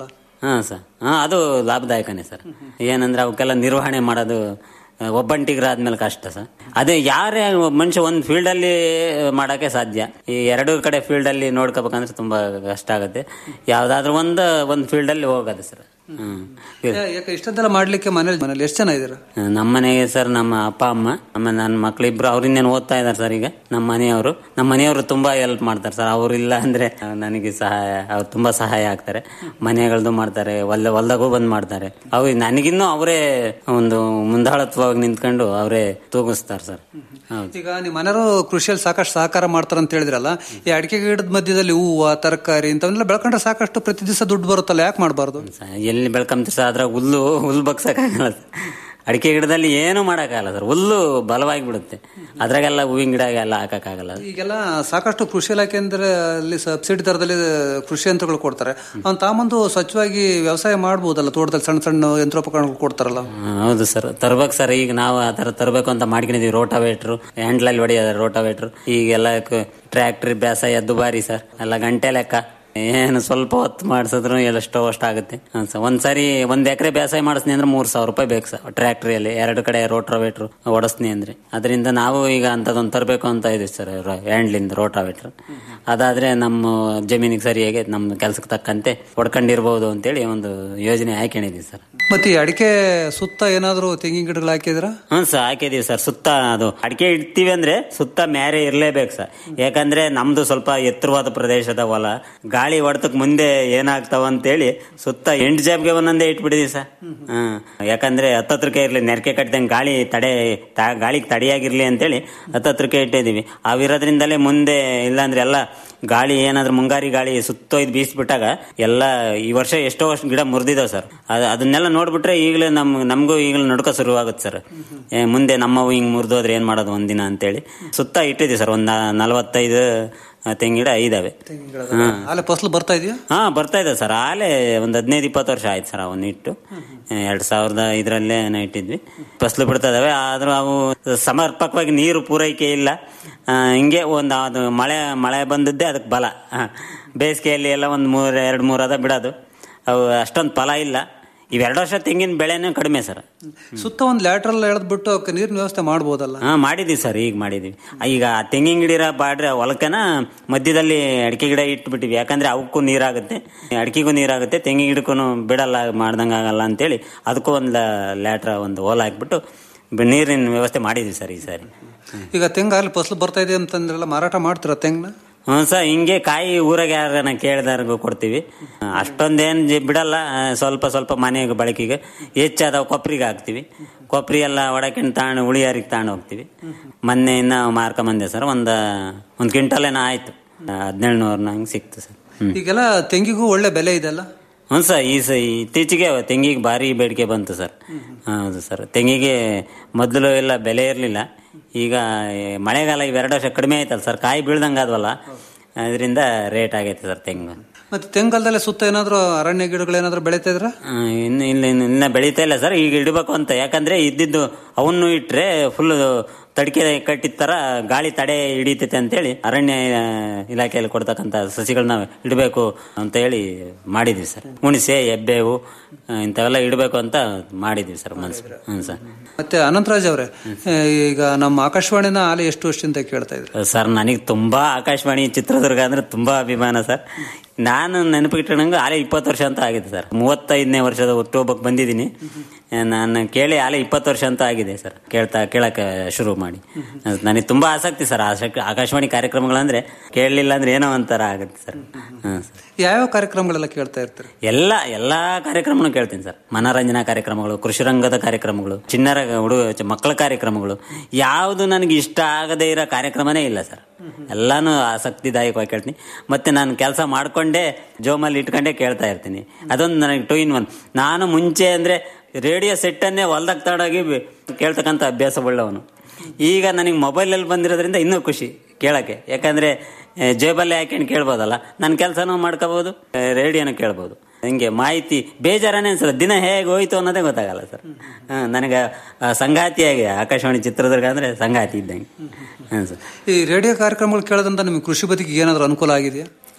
ಹಾಂ ಸರ್ ಹಾಂ ಅದು ಲಾಭದಾಯಕನೇ ಸರ್ ಏನಂದ್ರೆ ಅವಕ್ಕೆಲ್ಲ ನಿರ್ವಹಣೆ ಮಾಡೋದು ಆ, ಒಬ್ಬಂಟಿಗರಾದ್ಮೇಲೆ ಕಷ್ಟ ಸರ್ ಅದೇ ಯಾರೇ ಒಬ್ಬ ಮನುಷ್ಯ ಒಂದು ಫೀಲ್ಡಲ್ಲಿ ಮಾಡೋಕ್ಕೆ ಸಾಧ್ಯ ಈ ಎರಡು ಕಡೆ ಫೀಲ್ಡಲ್ಲಿ ನೋಡ್ಕೋಬೇಕಂದ್ರೆ ತುಂಬ ಕಷ್ಟ ಆಗುತ್ತೆ ಯಾವುದಾದ್ರೂ ಒಂದು ಒಂದು ಫೀಲ್ಡಲ್ಲಿ ಹೋಗೋದು ಸರ್ ಹ್ಮ್ ಯಾ- ಯಾಕೆ ಇಷ್ಟೊಂದೆಲ್ಲ ಮಾಡ್ಲಿಕ್ಕೆ ಮನೇಲಿ ಮನೇಲಿ ಎಷ್ಟು ಜನ ಇದ್ದೀರಾ ನಮ್ಮ ಮನೆಗೆ ಸರ್ ನಮ್ಮ ಅಪ್ಪ ಅಮ್ಮ ಆಮೇಲೆ ನನ್ನ ಮಕ್ಳಿಬ್ರು ಅವ್ರಿಂದೇನು ಓದ್ತಾ ಇದ್ದಾರೆ ಸರ್ ಈಗ ನಮ್ಮ ಮನೆಯವರು ನಮ್ಮ ಮನೆಯವರು ತುಂಬಾ ಹೆಲ್ಪ್ ಮಾಡ್ತಾರೆ ಸರ್ ಅವ್ರು ಇಲ್ಲ ಅಂದ್ರೆ ನನಗೆ ಸಹಾಯ ಅವ್ರು ತುಂಬಾ ಸಹಾಯ ಆಗ್ತಾರೆ ಮನೆಗಳದ್ದು ಮಾಡ್ತಾರೆ ಹೊಲ ಹೊಲ್ದಾಗೂ ಬಂದ್ ಮಾಡ್ತಾರೆ ಅವು ನನಗಿನ್ನೂ ಅವರೇ ಒಂದು ಮುಂದಾಳತ್ವವಾಗಿ ನಿಂತ್ಕೊಂಡು ಅವರೇ ತೂಗಿಸ್ತಾರೆ ಸರ್ ಹೌದು ಈಗ ನಿಮ್ಮ ಮನೆಯವರು ಕೃಷಿಯಲ್ಲಿ ಸಾಕಷ್ಟು ಸಹಕಾರ ಮಾಡ್ತಾರೆ ಅಂತ ಹೇಳಿದ್ರಲ್ಲ ಈ ಅಡಿಕೆ ಗಿಡದ ಮಧ್ಯದಲ್ಲಿ ಹೂವು ತರಕಾರಿ ಇಂಥವನ್ನೆಲ್ಲ ಬೆಳ್ಕೊಂಡ್ರೆ ಸಾಕಷ್ಟು ಪ್ರತಿ ದಿವಸ ದುಡ್ಡು ಬರುತ್ತಲ್ಲ ಯಾಕೆ ಮಾಡಬಾರ್ದು ಎಲ್ಲಿ ಬೆಳ್ಕೊಂತೀವಿ ಸರ್ ಅದ್ರಾಗ ಹುಲ್ಲು ಹುಲ್ಲು ಬಗ್ಸಕ್ಕಾಗಲ್ಲ ಸರ್. ಅಡಿಕೆ ಗಿಡದಲ್ಲಿ ಏನು ಮಾಡೋಕ್ಕಾಗಲ್ಲ ಸರ್ ಹುಲ್ಲು ಬಲವಾಗಿ ಬಿಡುತ್ತೆ ಅದ್ರಾಗೆಲ್ಲ ಹೂವಿನ ಗಿಡ ಎಲ್ಲ ಹಾಕಕ್ಕಾಗಲ್ಲ ಈಗೆಲ್ಲ ಸಾಕಷ್ಟು ಕೃಷಿ ಇಲಾಖೆ ಅಂದ್ರೆ ಅಲ್ಲಿ ಸಬ್ಸಿಡಿ ದರದಲ್ಲಿ ಕೃಷಿ ಯಂತ್ರಗಳು ಕೊಡ್ತಾರೆ ಅವ್ನು ತಾಮಂದು ಸ್ವಚ್ಛವಾಗಿ ವ್ಯವಸಾಯ ಮಾಡ್ಬೋದಲ್ಲ ತೋಟದಲ್ಲಿ ಸಣ್ಣ ಸಣ್ಣ ಯಂತ್ರೋಪಕರಣಗಳು ಕೊಡ್ತಾರಲ್ಲ ಹಾ, ಹೌದು ಸರ್ ತರ್ಬೇಕು ಸರ್ ಈಗ ನಾವು ಆ ಥರ ತರಬೇಕು ಅಂತ ಮಾಡ್ಕೊಂಡಿದೀವಿ ರೋಟಾವೇಟ್ರು ಹ್ಯಾಂಡ್ಲಲ್ಲಿ ಹೊಡೆಯೋದು ರೋಟಾವೇಟ್ರು ಈಗೆಲ್ಲ ಟ್ರ್ಯಾಕ್ಟ್ರಿ ಬೇಸಾಯ ದುಬಾರಿ ಸರ್ ಎಲ್ಲ ಗಂಟೆ ಲೆಕ್ಕ ಏನು ಸ್ವಲ್ಪ ಹೊತ್ತು ಮಾಡಿಸಿದ್ರು ಎಷ್ಟೋ ಅಷ್ಟು ಆಗುತ್ತೆ ಹಾ, ಸರ್ ಒಂದ್ಸರಿ ಒಂದ್ ಎಕರೆ ಬೇಸಾಯ ಮಾಡಿಸ್ನಿ ಅಂದ್ರೆ ಮೂರ್ ಸಾವಿರ ರೂಪಾಯಿ ಬೇಕು ಸರ್ ಟ್ರ್ಯಾಕ್ಟ್ರಿಯಲ್ಲಿ ಎರಡು ಕಡೆ ರೋಟಾವೇಟ್ರು ಓಡಿಸ್ನಿ ಅಂದ್ರೆ ಅದರಿಂದ ನಾವು ಈಗ ಅಂತದೊಂದು ತರಬೇಕು ಅಂತ ಇದೀವಿ ಸರ್ ಹ್ಯಾಂಡ್ಲಿಂದ ರೋಟಾವೇಟ್ರ್ ಅದಾದ್ರೆ ನಮ್ಮ ಜಮೀನಿಗೆ ಸರಿಯಾಗಿ ನಮ್ಮ ಕೆಲ್ಸಕ್ಕೆ ತಕ್ಕಂತೆ ಹೊಡ್ಕೊಂಡಿರ್ಬೋದು ಅಂತೇಳಿ ಒಂದು ಯೋಜನೆ ಹಾಕೊಂಡಿದೀವಿ ಸರ್ ಮತ್ತೆ ಈ ಅಡಿಕೆ ಸುತ್ತ ಏನಾದ್ರು ತೆಂಗಿನ ಗಿಡಗಳು ಹಾಕಿದ್ರ ಹ್ಞೂ ಸರ್ ಹಾಕಿದೀವಿ ಸರ್ ಸುತ್ತ ಅದು ಅಡಿಕೆ ಇಡ್ತೀವಿ ಅಂದ್ರೆ ಸುತ್ತ ಮ್ಯಾರೆ ಇರ್ಲೇಬೇಕು ಸರ್ ಯಾಕಂದ್ರೆ ನಮ್ದು ಸ್ವಲ್ಪ ಎತ್ತರವಾದ ಪ್ರದೇಶದ ಹೊಲ ಗಾಳಿ ಹೊಡೆತಕ್ ಮುಂದೆ ಏನಾಗ್ತಾವ ಅಂತೇಳಿ ಸುತ್ತ ಎಂಟು ಜಾಬ್ಗೆ ಒಂದೊಂದೇ ಇಟ್ಬಿಟ್ಟಿದೀವಿ ಸರ್ ಹ್ಮ್ ಯಾಕಂದ್ರೆ ಹತ್ತತ್ರಕ್ಕೆ ಇರ್ಲಿ ನೆರಕೆ ಕಟ್ಟಿದಂಗೆ ಗಾಳಿ ತಡೆ ತ- ಗಾಳಿಗೆ ತಡೆಯಾಗಿರ್ಲಿ ಅಂತೇಳಿ ಹತ್ತತ್ರಕ್ಕೆ ಇಟ್ಟಿದೀವಿ ಅವಿರೋದ್ರಿಂದಲೇ ಮುಂದೆ ಇಲ್ಲಾಂದ್ರೆ ಎಲ್ಲ ಗಾಳಿ ಏನಾದ್ರೂ ಮುಂಗಾರಿ ಗಾಳಿ ಸುತ್ತೊಯ್ದು ಬೀಸ್ಬಿಟ್ಟಾಗ ಎಲ್ಲ ಈ ವರ್ಷ ಎಷ್ಟೋ ವರ್ಷ ಗಿಡ ಮುರಿದಿದಾವ್ ಸರ್ ಅದ್- ಅದನ್ನೆಲ್ಲ ನೋಡ್ಬಿಟ್ರೆ ಈಗಲೇ ನಮ್ ನಮಗೂ ಈಗಲೇ ನಡ್ಕ ಶುರುವಾಗುತ್ತೆ ಸರ್ ಏ, ಮುಂದೆ ನಮ್ಮವು ಹಿಂಗ್ ಮುರಿದೋದ್ರೆ ಏನ್ ಮಾಡೋದು ಒಂದಿನ ಅಂತೇಳಿ ಸುತ್ತ ಇಟ್ಟಿದ್ದೀವಿ ಸರ್ ಒಂದ್ ನ- ನಲವತ್ತೈದು ಆ, ತೆಂಗಿನ ಗಿಡ ಇದಾವೆ ಹಾ ಅಲ್ಲೇ ಫಸಲು ಬರ್ತಾ ಇದೆಯಾ ಹಾ ಬರ್ತಾ ಇದೆ ಸರ್ ಆಲೆ ಒಂದ್ ಹದಿನೈದು ಇಪ್ಪತ್ತು ವರ್ಷ ಆಯ್ತು ಸರ್ ಅವನ್ನ ಇಟ್ಟು ಎರಡ್ ಸಾವಿರದ ಇದರಲ್ಲೇ ಇಟ್ಟಿದ್ವಿ ಫಸಲು ಬಿಡ್ತಾ ಇದಾವೆ ಆದ್ರೂ ಅವು ಸಮರ್ಪಕವಾಗಿ ನೀರು ಪೂರೈಕೆ ಇಲ್ಲ ಆ, ಹಿಂಗೆ ಒಂದು ಅದು ಮಳೆ ಮಳೆ ಬಂದದ್ದೇ ಅದಕ್ಕೆ ಬಲ ಆ, ಬೇಸಿಗೆಯಲ್ಲಿ ಎಲ್ಲ ಒಂದು ಮೂರ್ ಎರಡು ಮೂರು ಅದ ಬಿಡೋದು ಅವು ಅಷ್ಟೊಂದು ಫಲ ಇಲ್ಲ ಇವೆರಡು ವರ್ಷ ತೆಂಗಿನ ಬೆಳೆನೂ ಕಡಿಮೆ ಸರ್ ಸುತ್ತ ಒಂದು ಲ್ಯಾಟ್ರಲ್ ಎಳೆದ್ಬಿಟ್ಟು ಅವಕ್ಕೆ ನೀರಿನ ವ್ಯವಸ್ಥೆ ಮಾಡ್ಬೋದಲ್ಲ ಹಾ ಮಾಡಿದೀವಿ ಸರ್ ಈಗ ಮಾಡಿದೀವಿ ಈಗ ಆ ತೆಂಗಿನ ಗಿಡ ಇರೋ ಬಾಡ್ರೆ ಹೊಲಕ್ಕನ ಮಧ್ಯದಲ್ಲಿ ಅಡಿಕೆ ಗಿಡ ಇಟ್ಬಿಟ್ಟಿವಿ ಯಾಕಂದ್ರೆ ಅವಕ್ಕೂ ನೀರಾಗುತ್ತೆ ಅಡಿಕೆಗೂ ನೀರಾಗುತ್ತೆ ತೆಂಗಿನ ಗಿಡಕ್ಕೂ ಬಿಡಲ್ಲ ಮಾಡ್ದಂಗ ಆಗಲ್ಲ ಅಂತೇಳಿ ಅದಕ್ಕೂ ಒಂದು ಲ್ಯಾಟ್ರ ಒಂದು ಹೋಲ ಹಾಕ್ಬಿಟ್ಟು ಬ- ನೀರಿನ ವ್ಯವಸ್ಥೆ ಮಾಡಿದೀವಿ ಸರ್ ಈ ಸಾರಿ ಈಗ ತೆಂಗು ಅಲ್ಲಿ ಫಸಲು ಬರ್ತಾ ಇದೆ ಅಂತಂದ್ರೆಲ್ಲ ಮಾರಾಟ ಮಾಡ್ತೀರಾ ತೆಂಗನ್ನ ಹ್ಞೂ ಸರ್ ಹಿಂಗೆ ಕಾಯಿ ಊರಾಗ ಯಾರನ್ನ ಕೇಳಿದಾರ್ಗು ಕೊಡ್ತೀವಿ ಅಷ್ಟೊಂದೇನು ಬಿಡಲ್ಲ ಆ, ಸ್ವಲ್ಪ ಸ್ವಲ್ಪ ಮನೆಗೆ ಬಳಕೆಗೆ ಹೆಚ್ಚಾದವು ಕೊಬ್ಬರಿಗೆ ಹಾಕ್ತಿವಿ ಕೊಬ್ಬರಿ ಎಲ್ಲ ಒಡಕಿನ ತಾಣ ಉಳಿಯಾರಿಗೆ ತಾಣ ಹೋಗ್ತೀವಿ ಮೊನ್ನೆ ಇನ್ನ ಮಾರ್ಕೊಂಬಂದೆ ಸರ್ ಒಂದು ಒಂದು ಕ್ವಿಂಟಲ್ ಏನೋ ಆಯ್ತು ಹದಿನೇಳು ನೂರು ಹಂಗೆ ಸಿಕ್ತು ಸರ್ ಹ್ಮ್ ಈಗೆಲ್ಲ ತೆಂಗಿಗೂ ಒಳ್ಳೆ ಬೆಲೆ ಇದೆಲ್ಲ ಹ್ಞೂ ಸರ್ ಈ ಸ ಇತ್ತೀಚೆಗೆ ತೆಂಗಿಗೆ ಭಾರಿ ಬೇಡಿಕೆ ಬಂತು ಸರ್ ಹೌದು ಸರ್ ತೆಂಗಿಗೆ ಮೊದಲು ಎಲ್ಲ ಬೆಲೆ ಇರಲಿಲ್ಲ ಈಗ ಈ ಮಳೆಗಾಲ ಇವೆರಡು ವರ್ಷ ಕಡಿಮೆ ಆಯ್ತಲ್ಲ ಸರ್ ಕಾಯಿ ಬೀಳ್ದಂಗೆ ಆದ್ವಲ್ಲ ಅದರಿಂದ ರೇಟ್ ಆಗೈತೆ ಸರ್ ತೆಂಗು ಮತ್ತೆ ತೆಂಗಲ್ದಲ್ಲೇ ಸುತ್ತ ಏನಾದ್ರು ಅರಣ್ಯ ಗಿಡಗಳು ಏನಾದ್ರು ಬೆಳೀತಾ ಇದ್ರ ಆ, ಇನ್ನು ಇಲ್ಲ ಇನ್ನು ಇನ್ನ ಬೆಳೀತಾ ಇಲ್ಲ ಸರ್ ಈಗ ಇಡಬೇಕು ಅಂತ ಯಾಕಂದ್ರೆ ಇದ್ದಿದ್ದು ಅವನ್ನು ಇಟ್ರೆ ಫುಲ್ ತಡಿಕೆ ಕಟ್ಟಿದ ತರ ಗಾಳಿ ತಡೆ ಹಿಡಿತೈತೆ ಅಂತೇಳಿ ಅರಣ್ಯ ಆ, ಇಲಾಖೆಯಲ್ಲಿ ಕೊಡ್ತಕ್ಕಂಥ ಸಸಿಗಳನ್ನ ಇಡಬೇಕು ಅಂತ ಹೇಳಿ ಮಾಡಿದ್ವಿ ಸರ್ ಹುಣಸೆ ಎಬ್ಬೇವು ಆ, ಇಂಥವೆಲ್ಲ ಇಡಬೇಕು ಅಂತ ಮಾಡಿದ್ವಿ ಸರ್ ಮನ್ಸು ಹ್ಞೂ ಸರ್ ಮತ್ತೆ ಅನಂತರಾಜ್ ಅವರೇ ಈಗ ನಮ್ಮ ಆಕಾಶವಾಣಿನ ಆಲೆ ಎಷ್ಟು ವರ್ಷದಿಂದ ಕೇಳ್ತಾ ಇದ್ರು ಸರ್ ನನಗೆ ತುಂಬಾ ಆಕಾಶವಾಣಿ ಚಿತ್ರದುರ್ಗ ಅಂದ್ರೆ ತುಂಬಾ ಅಭಿಮಾನ ಸರ್ ನಾನು ನೆನಪಿಟ್ಟಣಂಗೆ ಆಲೆ ಇಪ್ಪತ್ತು ವರ್ಷ ಅಂತ ಆಗಿದೆ ಸರ್ ಮೂವತ್ತೈದನೇ ವರ್ಷದ ಹುಟ್ಟುಹಬ್ಬಕ್ಕೆ ಬಂದಿದ್ದೀನಿ ನಾನು ಕೇಳಿ ಆಲೆ ಇಪ್ಪತ್ತು ವರ್ಷ ಅಂತ ಆಗಿದೆ ಸರ್ ಕೇಳ್ತಾ ಕೇಳಕ್ಕೆ ಶುರು ಮಾಡಿ ನನಗೆ ತುಂಬಾ ಆಸಕ್ತಿ ಸರ್ ಆಸಕ್ತಿ ಆಕಾಶವಾಣಿ ಕಾರ್ಯಕ್ರಮಗಳಂದ್ರೆ ಕೇಳಲಿಲ್ಲ ಅಂದ್ರೆ ಏನೋ ಒಂಥರ ಆಗುತ್ತೆ ಸರ್ ಹ್ಮ್ ಸರ್ ಯಾವ್ಯಾವ ಕಾರ್ಯಕ್ರಮಗಳೆಲ್ಲ ಕೇಳ್ತಾ ಇರ್ತೀರಿ ಎಲ್ಲ ಎಲ್ಲಾ ಕಾರ್ಯಕ್ರಮನೂ ಕೇಳ್ತೀನಿ ಸರ್ ಮನೋರಂಜನಾ ಕಾರ್ಯಕ್ರಮಗಳು ಕೃಷಿ ರಂಗದ ಕಾರ್ಯಕ್ರಮಗಳು ಚಿನ್ನರ ಹುಡುಗ ಚ- ಮಕ್ಕಳ ಕಾರ್ಯಕ್ರಮಗಳು ಯಾವುದು ನನಗೆ ಇಷ್ಟ ಆಗದೇ ಇರೋ ಕಾರ್ಯಕ್ರಮನೇ ಇಲ್ಲ ಸರ್ ಎಲ್ಲಾನು ಆಸಕ್ತಿದಾಯಕವಾಗಿ ಕೇಳ್ತೀನಿ ಮತ್ತೆ ನಾನು ಕೆಲಸ ಮಾಡ್ಕೊಂಡೇ ಜೋಮಲ್ಲಿ ಇಟ್ಕೊಂಡೇ ಕೇಳ್ತಾ ಇರ್ತೀನಿ ಅದೊಂದು ನನಗೆ ಟೂ ಇನ್ ಒನ್ ನಾನು ಮುಂಚೆ ಅಂದ್ರೆ ರೇಡಿಯೋ ಸೆಟ್ ಅನ್ನೇ ಹೊಲ್ದಾಗ ತಡೋಗಿ ಕೇಳ್ತಕ್ಕಂಥ ಅಭ್ಯಾಸ ಉಳ್ಳವನು ಈಗ ನನಗೆ ಮೊಬೈಲಲ್ಲಿ ಬಂದಿರೋದ್ರಿಂದ ಇನ್ನೂ ಖುಷಿ ಕೇಳಕ್ಕೆ ಯಾಕಂದ್ರೆ ಆ, ಜೇಬಲ್ಲೇ ಹಾಕೊಂಡು ಕೇಳ್ಬೋದಲ್ಲ ನನ್ನ ಕೆಲಸನೂ ಮಾಡ್ಕೋಬಹುದು ರೇಡಿಯೋನು ಕೇಳ್ಬೋದು ಹಿಂಗೆ ಮಾಹಿತಿ ಬೇಜಾರನೇ ಅನ್ಸಲ್ಲ ದಿನ ಹೇಗೆ ಹೋಯ್ತು ಅನ್ನೋದೇ ಗೊತ್ತಾಗಲ್ಲ ಸರ್ ನನಗೆ ಆ, ಸಂಗಾತಿಯಾಗಿ ಆಕಾಶವಾಣಿ ಚಿತ್ರದುರ್ಗ ಅಂದ್ರೆ ಸಂಗಾತಿ ಇದ್ದಂಗೆ ಹಾಂ ಸರ್ ಈ ರೇಡಿಯೋ ಕಾರ್ಯಕ್ರಮಗಳು ಕೇಳೋದ್ರಿಂದ ನಿಮ್ಗೆ ಕೃಷಿ ಬದುಕಿಗೆ ಏನಾದ್ರು ಅನುಕೂಲ ಆಗಿದೆಯಾ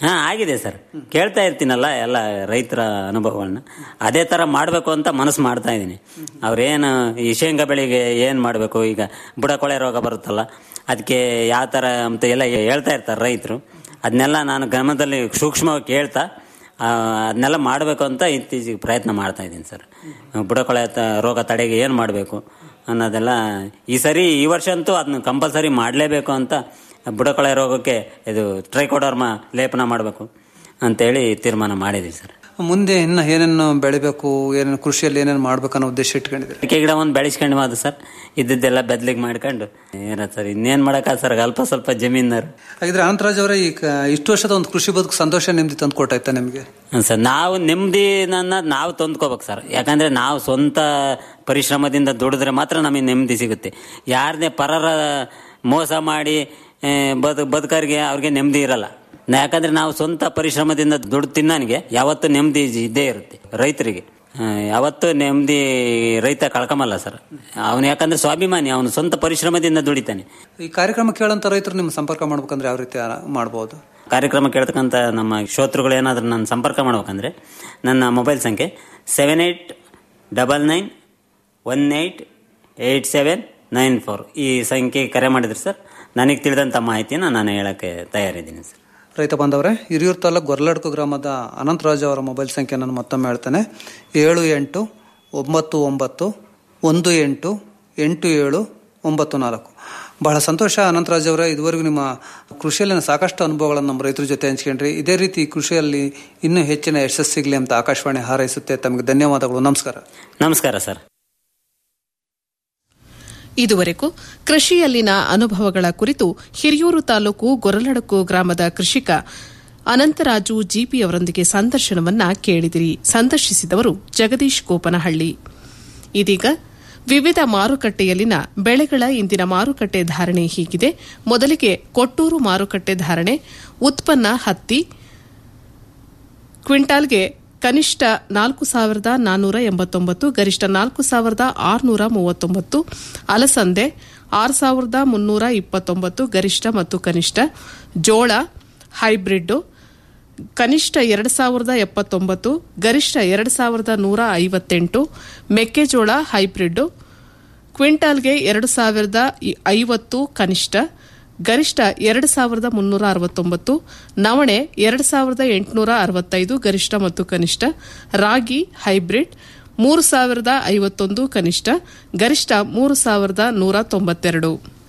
ಹಾ ಆಗಿದೆ ಸರ್ ಕೇಳ್ತಾ ಇರ್ತೀನಲ್ಲ ಎಲ್ಲ ರೈತರ ಅನುಭವಗಳನ್ನ ಅದೇ ತರ ಮಾಡಬೇಕು ಅಂತ ಮನಸ್ಸು ಮಾಡ್ತಾ ಇದ್ದೀನಿ ಅವ್ರೇನು ಈ ಶೇಂಗಾ ಬೆಳೆಗೆ ಏನು ಮಾಡಬೇಕು ಈಗ ಬುಡಕೊಳೆ ರೋಗ ಬರುತ್ತಲ್ಲ ಅದಕ್ಕೆ ಯಾವ ಥರ ಅಂತ ಎಲ್ಲ ಹೇಳ್ತಾ ಇರ್ತಾರೆ ರೈತರು ಅದನ್ನೆಲ್ಲ ನಾನು ಗಮನದಲ್ಲಿ ಸೂಕ್ಷ್ಮವಾಗಿ ಕೇಳ್ತಾ ಆ, ಅದನ್ನೆಲ್ಲ ಮಾಡಬೇಕು ಅಂತ ಇತ್ತೀಚೆಗೆ ಪ್ರಯತ್ನ ಮಾಡ್ತಾ ಇದ್ದೀನಿ ಸರ್ ಬುಡಕೊಳೆ ತ- ರೋಗ ತಡೆಗೆ ಏನು ಮಾಡಬೇಕು ಅನ್ನೋದೆಲ್ಲ ಈ ಸರಿ ಈ ವರ್ಷ ಅಂತೂ ಅದನ್ನ ಕಂಪಲ್ಸರಿ ಮಾಡಲೇಬೇಕು ಅಂತ ಬುಡಕೊಳೆ ರೋಗಕ್ಕೆ ಇದು ಟ್ರೈಕೋಡರ್ಮ ಲೇಪನ ಮಾಡಬೇಕು ಅಂತೇಳಿ ತೀರ್ಮಾನ ಮಾಡಿದ್ದೀವಿ ಸರ್ ಮುಂದೆ ಇನ್ನು ಏನೇನು ಬೆಳಿಬೇಕು ಏನೇನು ಕೃಷಿಯಲ್ಲಿ ಏನೇನು ಮಾಡ್ಬೇಕು ಅನ್ನೋ ಉದ್ದೇಶ ಇಟ್ಕೊಂಡಿದ್ದೀರಿ ಅಡಿಕೆ ಗಿಡ ಒಂದು ಬೆಳೆಸ್ಕೊಂಡು ಮಾದು ಸರ್ ಇದ್ದಿದ್ದೆಲ್ಲ ಬೆದ್ಲಿಗೆ ಮಾಡ್ಕೊಂಡು ಏನ ಸರ್ ಇನ್ನೇನು ಮಾಡೋಕ್ಕ ಸರ್ ಅಲ್ಪ ಸ್ವಲ್ಪ ಜಮೀನರು ಹಾಗಿದ್ರೆ ಅನಂತರಾಜ್ ಅವರೇ ಈ ಕ- ಇಷ್ಟು ವರ್ಷದ ಒಂದು ಕೃಷಿ ಬದುಕು ಸಂತೋಷ ನೆಮ್ಮದಿ ತಂದು ಕೊಟ್ಟಾಯ್ತಾ ನಿಮಗೆ ಸರ್ ನಾವು ನೆಮ್ಮದಿ ನನ್ನ ನಾವು ತಂದ್ಕೋಬೇಕು ಸರ್ ಯಾಕಂದ್ರೆ ನಾವು ಸ್ವಂತ ಪರಿಶ್ರಮದಿಂದ ದುಡಿದ್ರೆ ಮಾತ್ರ ನಮಗೆ ನೆಮ್ಮದಿ ಸಿಗುತ್ತೆ ಯಾರನ್ನೇ ಪರರ ಮೋಸ ಮಾಡಿ ಆ, ಬದು ಬದುಕರಿಗೆ ಅವ್ರಿಗೆ ನೆಮ್ಮದಿ ಇರಲ್ಲ ನಾ- ಯಾಕಂದ್ರೆ ನಾವು ಸ್ವಂತ ಪರಿಶ್ರಮದಿಂದ ದುಡ್ಡು ತಿನ್ನೋನಿಗೆ ಯಾವತ್ತೂ ನೆಮ್ಮದಿ ಇದ್ದೇ ಇರುತ್ತೆ ರೈತರಿಗೆ ಆ, ಯಾವತ್ತೂ ನೆಮ್ಮದಿ ರೈತ ಕಳ್ಕೊಂಬಲ್ಲ ಸರ್ ಅವನು ಯಾಕಂದ್ರೆ ಸ್ವಾಭಿಮಾನಿ ಅವನು ಸ್ವಂತ ಪರಿಶ್ರಮದಿಂದ ದುಡಿತಾನೆ ಈ ಕಾರ್ಯಕ್ರಮ ಕೇಳಂತ ರೈತರು ನಿಮ್ಮ ಸಂಪರ್ಕ ಮಾಡ್ಬೇಕಂದ್ರೆ ಯಾವ ರೀತಿ ಆ- ಮಾಡ್ಬೋದು ಕಾರ್ಯಕ್ರಮ ಕೇಳ್ತಕ್ಕಂಥ ನಮ್ಮ ಶ್ರೋತೃಗಳು ಏನಾದರೂ ನನ್ನ ಸಂಪರ್ಕ ಮಾಡ್ಬೇಕಂದ್ರೆ ನನ್ನ ಮೊಬೈಲ್ ಸಂಖ್ಯೆ seven eight double nine one eight eight seven nine four ಈ ಸಂಖ್ಯೆಗೆ ಕರೆ ಮಾಡಿದ್ರಿ ಸರ್ ನನಗೆ ತಿಳಿದಂಥ ಮಾಹಿತಿನ ನಾನು ಹೇಳಕ್ಕೆ ತಯಾರಿದ್ದೀನಿ ಸರ್ ರೈತ ಬಾಂಧವರೇ ಹಿರಿಯೂರು ತಾಲೂಕು ಗೊರ್ಲಡ್ಕು ಗ್ರಾಮದ ಅನಂತರಾಜ್ ಅವರ ಮೊಬೈಲ್ ಸಂಖ್ಯೆ ನಾನು ಮತ್ತೊಮ್ಮೆ ಹೇಳ್ತೇನೆ ಏಳು ಎಂಟು ಒಂಬತ್ತು ಒಂಬತ್ತು ಒಂದು ಎಂಟು ಎಂಟು ಏಳು ಒಂಬತ್ತು ನಾಲ್ಕು ಬಹಳ ಸಂತೋಷ ಅನಂತರಾಜ್ ಅವರೇ ಇದುವರೆಗೂ ನಿಮ್ಮ ಕೃಷಿಯಲ್ಲಿನ ಸಾಕಷ್ಟು ಅನುಭವಗಳನ್ನು ನಮ್ಮ ರೈತರ ಜೊತೆ ಹಂಚ್ಕೊಂಡ್ರಿ ಇದೇ ರೀತಿ ಕೃಷಿಯಲ್ಲಿ ಇನ್ನೂ ಹೆಚ್ಚಿನ ಯಶಸ್ಸು ಸಿಗಲಿ ಅಂತ ಆಕಾಶವಾಣಿ ಹಾರೈಸುತ್ತೆ ತಮಗೆ ಧನ್ಯವಾದಗಳು ನಮಸ್ಕಾರ ನಮಸ್ಕಾರ ಸರ್ ಇದುವರೆಗೂ ಕೃಷಿಯಲ್ಲಿನ ಅನುಭವಗಳ ಕುರಿತು ಹಿರಿಯೂರು ತಾಲೂಕು ಗೊರಲಡಕು ಗ್ರಾಮದ ಕೃಷಿಕ ಅನಂತರಾಜು ಜಿಪಿ ಅವರೊಂದಿಗೆ ಸಂದರ್ಶನವನ್ನ ಕೇಳಿದಿರಿ ಸಂದರ್ಶಿಸಿದವರು ಜಗದೀಶ್ ಕೋಪನಹಳ್ಳಿ ಇದೀಗ ವಿವಿಧ ಮಾರುಕಟ್ಟೆಯಲ್ಲಿನ ಬೆಳೆಗಳ ಇಂದಿನ ಮಾರುಕಟ್ಟೆ ಧಾರಣೆ ಹೀಗಿದೆ ಮೊದಲಿಗೆ ಕೊಟ್ಟೂರು ಮಾರುಕಟ್ಟೆ ಧಾರಣೆ ಉತ್ಪನ್ನ ಹತ್ತಿ ಕ್ವಿಂಟಾಲ್ಗೆ ಕನಿಷ್ಠ ನಾಲ್ಕು ಸಾವಿರದ ನಾನ್ನೂರ ಎಂಬತ್ತೊಂಬತ್ತು ಗರಿಷ್ಠ ನಾಲ್ಕು ಸಾವಿರದ ಆರುನೂರ ಮೂವತ್ತೊಂಬತ್ತು ಅಲಸಂದೆ ಆರು ಸಾವಿರದ ಮುನ್ನೂರ ಇಪ್ಪತ್ತೊಂಬತ್ತು ಗರಿಷ್ಠ ಮತ್ತು ಕನಿಷ್ಠ ಜೋಳ ಹೈಬ್ರಿಡ್ ಕನಿಷ್ಠ ಎರಡು ಸಾವಿರದ ಎಪ್ಪತ್ತೊಂಬತ್ತು ಗರಿಷ್ಠ ಎರಡು ಸಾವಿರದ ನೂರ ಐವತ್ತೆಂಟು ಮೆಕ್ಕೆಜೋಳ ಹೈಬ್ರಿಡ್ ಕ್ವಿಂಟಾಲ್ಗೆ ಎರಡು ಸಾವಿರದ ಇ- ಐವತ್ತು ಕನಿಷ್ಠ ಗರಿಷ್ಠ ಎರಡು ಸಾವಿರದ ಮುನ್ನೂರ ಅರವತ್ತೊಂಬತ್ತು ನವಣೆ ಎರಡು ಸಾವಿರದ ಎಂಟುನೂರ ಅರವತ್ತೈದು ಗರಿಷ್ಠ ಮತ್ತು ಕನಿಷ್ಠ ರಾಗಿ ಹೈಬ್ರಿಡ್ ಮೂರು ಸಾವಿರದ ಐವತ್ತೊಂದು ಕನಿಷ್ಠ ಗರಿಷ್ಠ ಮೂರು ಸಾವಿರದ ನೂರ ತೊಂಬತ್ತೆರಡು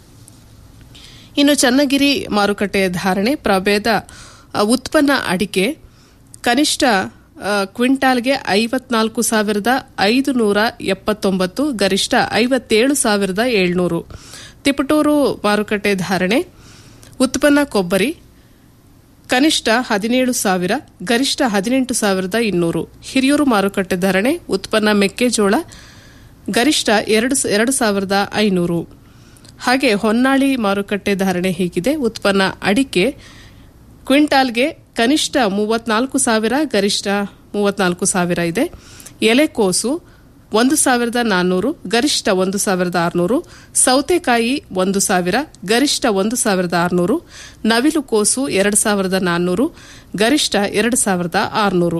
ಇನ್ನು ಚನ್ನಗಿರಿ ಮಾರುಕಟ್ಟೆ ಧಾರಣೆ ಪ್ರಭೇದ ಅ, ಉತ್ಪನ್ನ ಅಡಿಕೆ ಕನಿಷ್ಠ ಅ, ಕ್ವಿಂಟಾಲ್ಗೆ ಐವತ್ನಾಲ್ಕು ಸಾವಿರದ ಐದು ನೂರ ಎಪ್ಪತ್ತೊಂಬತ್ತು ಗರಿಷ್ಠ ಐವತ್ತೇಳು ಸಾವಿರದ ಏಳ್ನೂರು ತಿಪಟೂರು ಮಾರುಕಟ್ಟೆ ಧಾರಣೆ ಉತ್ಪನ್ನ ಕೊಬ್ಬರಿ ಕನಿಷ್ಠ ಹದಿನೇಳು ಸಾವಿರ ಗರಿಷ್ಠ ಹದಿನೆಂಟು ಸಾವಿರದ ಇನ್ನೂರು ಹಿರಿಯೂರು ಮಾರುಕಟ್ಟೆ ಧಾರಣೆ ಉತ್ಪನ್ನ ಮೆಕ್ಕೆಜೋಳ ಗರಿಷ್ಠ ಎರಡು ಎರಡು ಸಾವಿರದ ಐನೂರು ಹಾಗೆ ಹೊನ್ನಾಳಿ ಮಾರುಕಟ್ಟೆ ಧಾರಣೆ ಹೀಗಿದೆ ಉತ್ಪನ್ನ ಅಡಿಕೆ ಕ್ವಿಂಟಾಲ್ಗೆ ಕನಿಷ್ಠ ಮೂವತ್ನಾಲ್ಕು ಸಾವಿರ ಗರಿಷ್ಠ ಮೂವತ್ನಾಲ್ಕು ಸಾವಿರ ಇದೆ ಎಲೆಕೋಸು ಒಂದು ಸಾವಿರದ ನಾನ್ನೂರು ಗರಿಷ್ಠ ಒಂದು ಸಾವಿರದ ಆರುನೂರು ಸೌತೆಕಾಯಿ ಒಂದು ಸಾವಿರ ಗರಿಷ್ಠ ಒಂದು ಸಾವಿರದ ಆರುನೂರು ನವಿಲು ಕೋಸು ಎರಡು ಸಾವಿರದ ನಾನ್ನೂರು ಗರಿಷ್ಠ ಎರಡು ಸಾವಿರದ ಆರುನೂರು